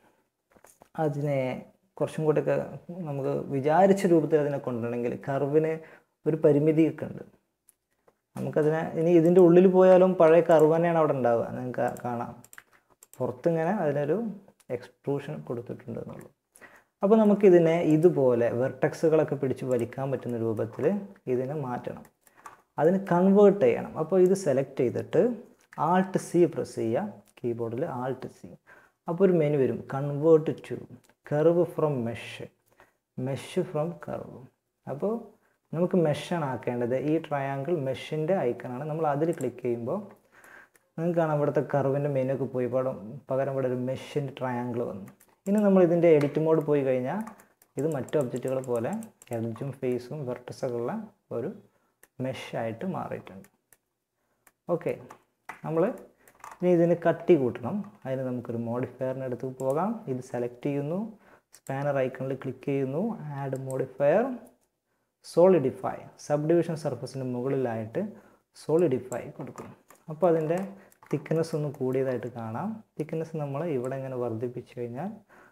അതിനെ കുറച്ചും കൂടെയൊക്കെ നമുക്ക് വിചാരിച്ച രൂപത്തിൽ അതിനെ കൊണ്ടുവരണമെങ്കിൽ കർവിന് ഒരു പരിമിതിയൊക്കെ ഉണ്ട് നമുക്കതിനെ ഇനി ഇതിൻ്റെ ഉള്ളിൽ പോയാലും പഴയ കർവ് തന്നെയാണ് അവിടെ ഉണ്ടാവുക നിങ്ങൾക്ക് കാണാം പുറത്തിങ്ങനെ അതിനൊരു എക്സ്ട്രൂഷൻ കൊടുത്തിട്ടുണ്ട് എന്നുള്ളൂ അപ്പോൾ നമുക്കിതിനെ ഇതുപോലെ വെർട്ടക്സുകളൊക്കെ പിടിച്ച് വലിക്കാൻ പറ്റുന്ന രൂപത്തിൽ ഇതിനെ മാറ്റണം അതിന് കൺവേർട്ട് ചെയ്യണം അപ്പോൾ ഇത് സെലക്ട് ചെയ്തിട്ട് ആൾട്ട് സി പ്രസ് ചെയ്യുക കീബോർഡിൽ ആൾട്ട് സി അപ്പോൾ ഒരു മെനു വരും convert to curve from mesh mesh from curve അപ്പോൾ നമുക്ക് മെഷാണ് ആക്കേണ്ടത് ഈ ട്രയാങ്കിൾ മെഷിൻ്റെ ഐക്കണാണ് നമ്മൾ അതിൽ ക്ലിക്ക് ചെയ്യുമ്പോൾ നിങ്ങൾക്ക് കാണാം ഇവിടുത്തെ കർവിൻ്റെ മെനു ഒക്കെ പോയി പടം പകരം ഇവിടെ ഒരു മെഷിൻ്റെ ട്രയാങ്കിൾ വന്നു ഇനി നമ്മൾ ഇതിൻ്റെ എഡിറ്റ് മോഡ് പോയി കഴിഞ്ഞാൽ ഇത് മറ്റു ഒബ്ജക്റ്റുകൾ പോലെ എഡ്ജും ഫേസും വെർട്ടസൊക്കെ ഉള്ള ഒരു മെഷായിട്ട് മാറിയിട്ടുണ്ട് ഓക്കെ നമ്മൾ ഇനി ഇതിന് കട്ടി കൂട്ടണം അതിന് നമുക്കൊരു മോഡിഫയറിന് അടുത്ത് പോകാം ഇത് സെലക്ട് ചെയ്യുന്നു സ്പാനർ ഐക്കണിൽ ക്ലിക്ക് ചെയ്യുന്നു add modifier solidify subdivision സർഫസിന് മുകളിലായിട്ട് സോളിഡിഫൈ കൊടുക്കും അപ്പോൾ അതിൻ്റെ തിക്നെസ് ഒന്ന് കൂടിയതായിട്ട് കാണാം തിക്നെസ് നമ്മൾ ഇവിടെ ഇങ്ങനെ വർദ്ധിപ്പിച്ചു കഴിഞ്ഞാൽ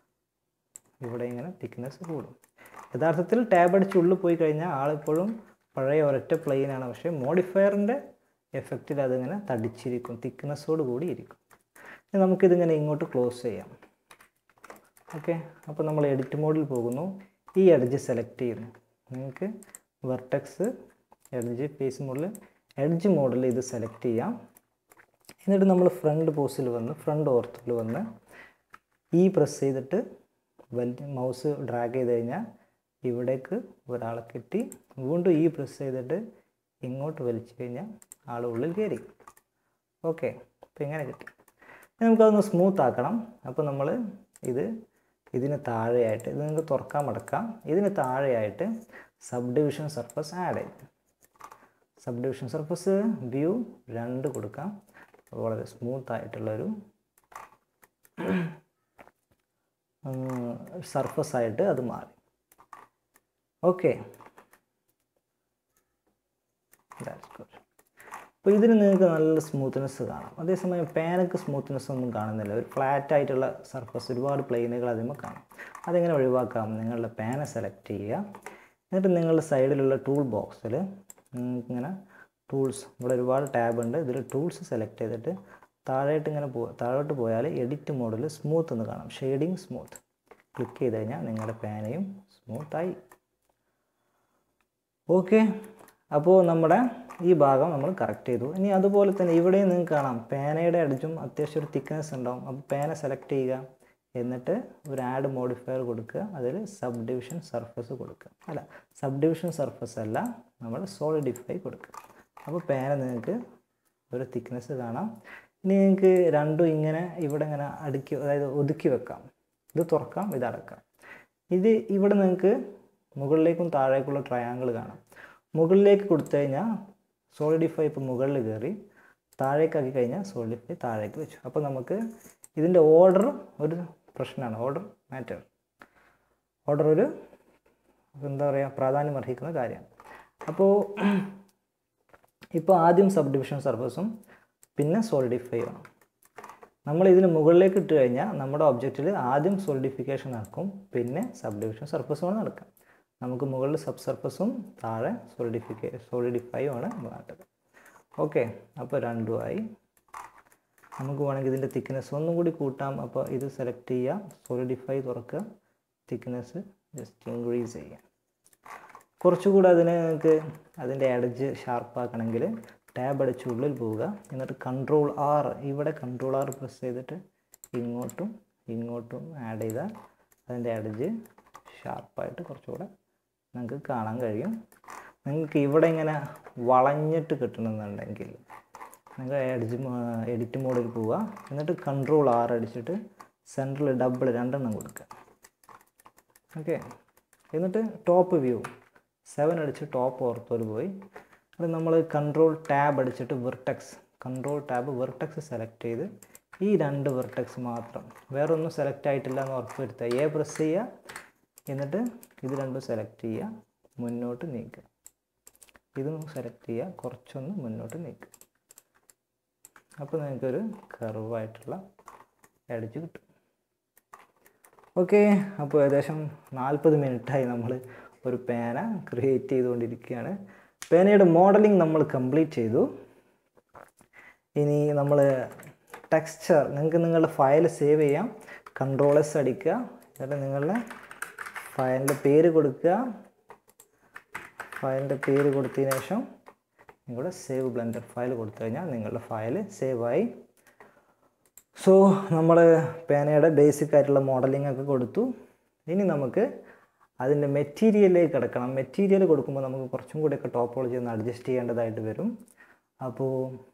ഇവിടെ ഇങ്ങനെ തിക്നെസ് കൂടും യഥാർത്ഥത്തിൽ ടാബ് അടിച്ച് ഉള്ളിൽ പോയി കഴിഞ്ഞാൽ ആളിപ്പോഴും പഴയ ഒരൊറ്റ പ്ലെയിനാണ് പക്ഷേ മോഡിഫയറിൻ്റെ എഫക്റ്റിൽ അതിങ്ങനെ തടിച്ചിരിക്കും തിക്നെസ്സോട് കൂടി ഇരിക്കും ഇനി നമുക്കിതിങ്ങനെ ഇങ്ങോട്ട് ക്ലോസ് ചെയ്യാം ഓക്കെ അപ്പോൾ നമ്മൾ എഡിറ്റ് മോഡിൽ പോകുന്നു ഈ എഡ്ജ് സെലക്ട് ചെയ്യുന്നു നിങ്ങൾക്ക് വെർട്ടെക്സ് എഡ്ജ് ഫേസ് മോഡിൽ എഡ്ജ് മോഡിൽ ഇത് സെലക്ട് ചെയ്യാം എന്നിട്ട് നമ്മൾ ഫ്രണ്ട് പോസിൽ വന്ന് ഫ്രണ്ട് ഓർത്തിൽ വന്ന് ഈ പ്രസ് ചെയ്തിട്ട് വലിയ മൗസ് ഡ്രാഗ് ചെയ്ത് കഴിഞ്ഞാൽ ഇവിടേക്ക് ഒരാളെ കെട്ടി വീണ്ടും ഈ പ്രസ് ചെയ്തിട്ട് ഇങ്ങോട്ട് വലിച്ചു കഴിഞ്ഞാൽ ആൾ ഉള്ളിൽ കയറി ഓക്കെ അപ്പോൾ ഇങ്ങനെ കിട്ടി ഇനി നമുക്കതൊന്ന് സ്മൂത്ത് ആക്കണം അപ്പോൾ നമ്മൾ ഇത് ഇതിന് താഴെയായിട്ട് ഇത് നിങ്ങൾക്ക് തുറക്കാൻ മടക്കാം ഇതിന് താഴെയായിട്ട് സബ് ഡിവിഷൻ സർഫസ് ആഡ് ചെയ്യും സബ് ഡിവിഷൻ സർഫസ് വ്യൂ രണ്ട് കൊടുക്കാം വളരെ സ്മൂത്ത് ആയിട്ടുള്ളൊരു സർഫസ് ആയിട്ട് അത് മാറി ഓക്കെ അപ്പോൾ ഇതിന് നിങ്ങൾക്ക് നല്ല സ്മൂത്ത്നെസ് കാണാം അതേസമയം പാനക്ക് സ്മൂത്ത്നെസ് ഒന്നും കാണുന്നില്ല ഒരു ഫ്ലാറ്റ് ആയിട്ടുള്ള സർഫസ് ഒരുപാട് പ്ലെയിനുകൾ അതിന്മേൽ കാണാം അതെങ്ങനെ ഒഴിവാക്കാം നിങ്ങളുടെ പാന സെലക്ട് ചെയ്യുക എന്നിട്ട് നിങ്ങളുടെ സൈഡിലുള്ള ടൂൾ ബോക്സിൽ ഇങ്ങനെ ടൂൾസ് ഇവിടെ ഒരുപാട് ടാബ് ഉണ്ട് ഇതിൽ ടൂൾസ് സെലക്ട് ചെയ്തിട്ട് താഴോട്ട് ഇങ്ങനെ പോ താഴോട്ട് പോയാൽ എഡിറ്റ് മോഡിൽ സ്മൂത്ത് എന്ന് കാണാം ഷെയ്ഡിങ് സ്മൂത്ത് ക്ലിക്ക് ചെയ്ത് കഴിഞ്ഞാൽ നിങ്ങളുടെ പാനയും സ്മൂത്തായി ഓക്കെ അപ്പോൾ നമ്മുടെ ഈ ഭാഗം നമ്മൾ കറക്റ്റ് ചെയ്തു ഇനി അതുപോലെ തന്നെ ഇവിടെയും നിങ്ങൾക്ക് കാണാം പേനയുടെ അടിച്ചും അത്യാവശ്യം ഒരു തിക്നെസ് ഉണ്ടാവും അപ്പോൾ പേന സെലക്ട് ചെയ്യുക എന്നിട്ട് ഒരു ആഡ് മോഡിഫയർ കൊടുക്കുക അതിൽ സബ് ഡിവിഷൻ സർഫസ് കൊടുക്കുക അല്ല സബ് ഡിവിഷൻ സർഫസ് അല്ല നമ്മൾ സോളിഡിഫൈ കൊടുക്കുക അപ്പോൾ പേന നിങ്ങൾക്ക് ഒരു തിക്നെസ് കാണാം ഇനി നിങ്ങൾക്ക് രണ്ടും ഇങ്ങനെ ഇവിടെ ഇങ്ങനെ അടുക്കി അതായത് ഒതുക്കി വെക്കാം ഇത് തുറക്കാം ഇത് അടക്കാം ഇത് ഇവിടെ നിങ്ങൾക്ക് മുകളിലേക്കും താഴേക്കുള്ള ട്രയാങ്കിൾ കാണാം മുകളിലേക്ക് കൊടുത്തു കഴിഞ്ഞാൽ സോളിഡിഫൈ ഇപ്പോൾ മുകളിൽ കയറി താഴേക്കാക്കി കഴിഞ്ഞാൽ സോളിഡിഫൈ താഴേക്ക് വെച്ചു അപ്പോൾ നമുക്ക് ഇതിൻ്റെ ഓർഡർ ഒരു പ്രശ്നമാണ് ഓർഡർ മാറ്റർ ഓർഡർ ഒരു എന്താ പറയുക പ്രാധാന്യം അർഹിക്കുന്ന കാര്യമാണ് അപ്പോൾ ഇപ്പോൾ ആദ്യം സബ് ഡിവിഷൻ സർഫസും പിന്നെ സോളിഡിഫൈ വേണം നമ്മൾ ഇതിന് മുകളിലേക്ക് ഇട്ട് കഴിഞ്ഞാൽ നമ്മുടെ ഒബ്ജക്റ്റിൽ ആദ്യം സോളിഡിഫിക്കേഷൻ നടക്കും പിന്നെ സബ് ഡിവിഷൻ സർഫസുമാണ് നടക്കുക നമുക്ക് മുകളിൽ സബ് സർഫസും താഴെ സോളിഡിഫിക്കേ സോളിഡിഫൈയും ആണ് വേണ്ടത് ഓക്കെ അപ്പോൾ രണ്ടുമായി നമുക്ക് വേണമെങ്കിൽ ഇതിൻ്റെ തിക്നെസ് ഒന്നും കൂടി കൂട്ടാം അപ്പോൾ ഇത് സെലക്ട് ചെയ്യുക സോളിഡിഫൈ തുറക്കുക തിക്നെസ് ജസ്റ്റ് ഇൻക്രീസ് ചെയ്യുക കുറച്ചുകൂടെ അതിന് നിങ്ങൾക്ക് അതിൻ്റെ എഡ്ജ് ഷാർപ്പാക്കണമെങ്കിൽ ടാബ് അടിച്ച് ഉള്ളിൽ പോവുക എന്നിട്ട് കൺട്രോൾ ആർ ഇവിടെ കൺട്രോൾ ആർ പ്രസ് ചെയ്തിട്ട് ഇങ്ങോട്ടും ഇങ്ങോട്ടും ആഡ് ചെയ്താൽ അതിൻ്റെ എഡ്ജ് ഷാർപ്പായിട്ട് കുറച്ചുകൂടെ നിങ്ങൾക്ക് കാണാൻ കഴിയും നിങ്ങൾക്ക് ഇവിടെ ഇങ്ങനെ വളഞ്ഞിട്ട് കിട്ടണമെന്നുണ്ടെങ്കിൽ നിങ്ങൾ എഡ്ജ് എഡിറ്റ് മോഡിൽ പോവുക എന്നിട്ട് കൺട്രോൾ ആർ അടിച്ചിട്ട് സെൻറ്ററിൽ ഡബിൾ രണ്ടെണ്ണം കൊടുക്കുക ഓക്കെ എന്നിട്ട് ടോപ്പ് വ്യൂ സെവൻ അടിച്ച് ടോപ്പ് ഓർത്തോൽ പോയി അത് നമ്മൾ കൺട്രോൾ ടാബ് അടിച്ചിട്ട് vertex control tab vertex select ചെയ്ത് ഈ രണ്ട് വെർട്ടെക്സ് മാത്രം വേറെ ഒന്നും സെലക്ട് ആയിട്ടില്ല എന്ന് ഉറപ്പ് വരുത്തുക എ പ്രസ് ചെയ്യുക എന്നിട്ട് ഇത് രണ്ടും സെലക്ട് ചെയ്യുക മുന്നോട്ട് നീക്കുക ഇതും സെലക്ട് ചെയ്യുക കുറച്ചൊന്ന് മുന്നോട്ട് നീക്കുക അപ്പോൾ നിങ്ങൾക്കൊരു കർവായിട്ടുള്ള അടിച്ച് കിട്ടും ഓക്കെ അപ്പോൾ ഏകദേശം നാൽപ്പത് മിനിറ്റായി നമ്മൾ ഒരു പേന ക്രിയേറ്റ് ചെയ്തുകൊണ്ടിരിക്കുകയാണ് പേനയുടെ മോഡലിംഗ് നമ്മൾ കംപ്ലീറ്റ് ചെയ്തു ഇനി നമ്മൾ ടെക്സ്ചർ നിങ്ങൾക്ക് നിങ്ങളുടെ ഫയൽ സേവ് ചെയ്യാം കൺട്രോൾ എസ് അടിക്കുക എന്നിട്ട് നിങ്ങളുടെ ഫയലിൻ്റെ പേര് കൊടുക്കുക ഫയലിൻ്റെ പേര് കൊടുത്തതിന് ശേഷം നിങ്ങളുടെ സേവ് ബ്ലെൻഡർ ഫയൽ കൊടുത്തു കഴിഞ്ഞാൽ നിങ്ങളുടെ ഫയൽ സേവായി സോ നമ്മൾ പേനയുടെ ബേസിക് ആയിട്ടുള്ള മോഡലിംഗ് ഒക്കെ കൊടുത്തു ഇനി നമുക്ക് അതിൻ്റെ മെറ്റീരിയലിലേക്ക് കിടക്കണം മെറ്റീരിയൽ കൊടുക്കുമ്പോൾ നമുക്ക് കുറച്ചും കൂടിയൊക്കെ ടോപ്പോളജി ഒന്ന് അഡ്ജസ്റ്റ് ചെയ്യേണ്ടതായിട്ട് വരും അപ്പോൾ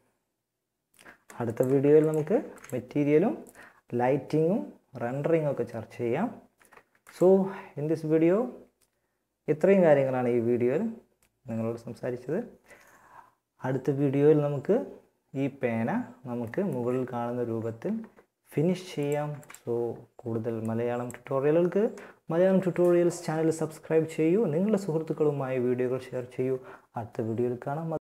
അടുത്ത വീഡിയോയിൽ നമുക്ക് മെറ്റീരിയലും ലൈറ്റിങ്ങും റെൻഡറിങ്ങും ഒക്കെ ചർച്ച ചെയ്യാം സോ ഇൻ ദിസ് വീഡിയോ ഇത്രയും കാര്യങ്ങളാണ് ഈ വീഡിയോയിൽ നിങ്ങളോട് സംസാരിച്ചത് അടുത്ത വീഡിയോയിൽ നമുക്ക് ഈ പേന നമുക്ക് മുകളിൽ കാണുന്ന രൂപത്തിൽ ഫിനിഷ് ചെയ്യാം സോ കൂടുതൽ മലയാളം ട്യൂട്ടോറിയലുകൾക്ക് മലയാളം ട്യൂട്ടോറിയൽസ് ചാനൽ സബ്സ്ക്രൈബ് ചെയ്യൂ നിങ്ങളുടെ സുഹൃത്തുക്കളുമായി വീഡിയോകൾ ഷെയർ ചെയ്യൂ അടുത്ത വീഡിയോയിൽ കാണാം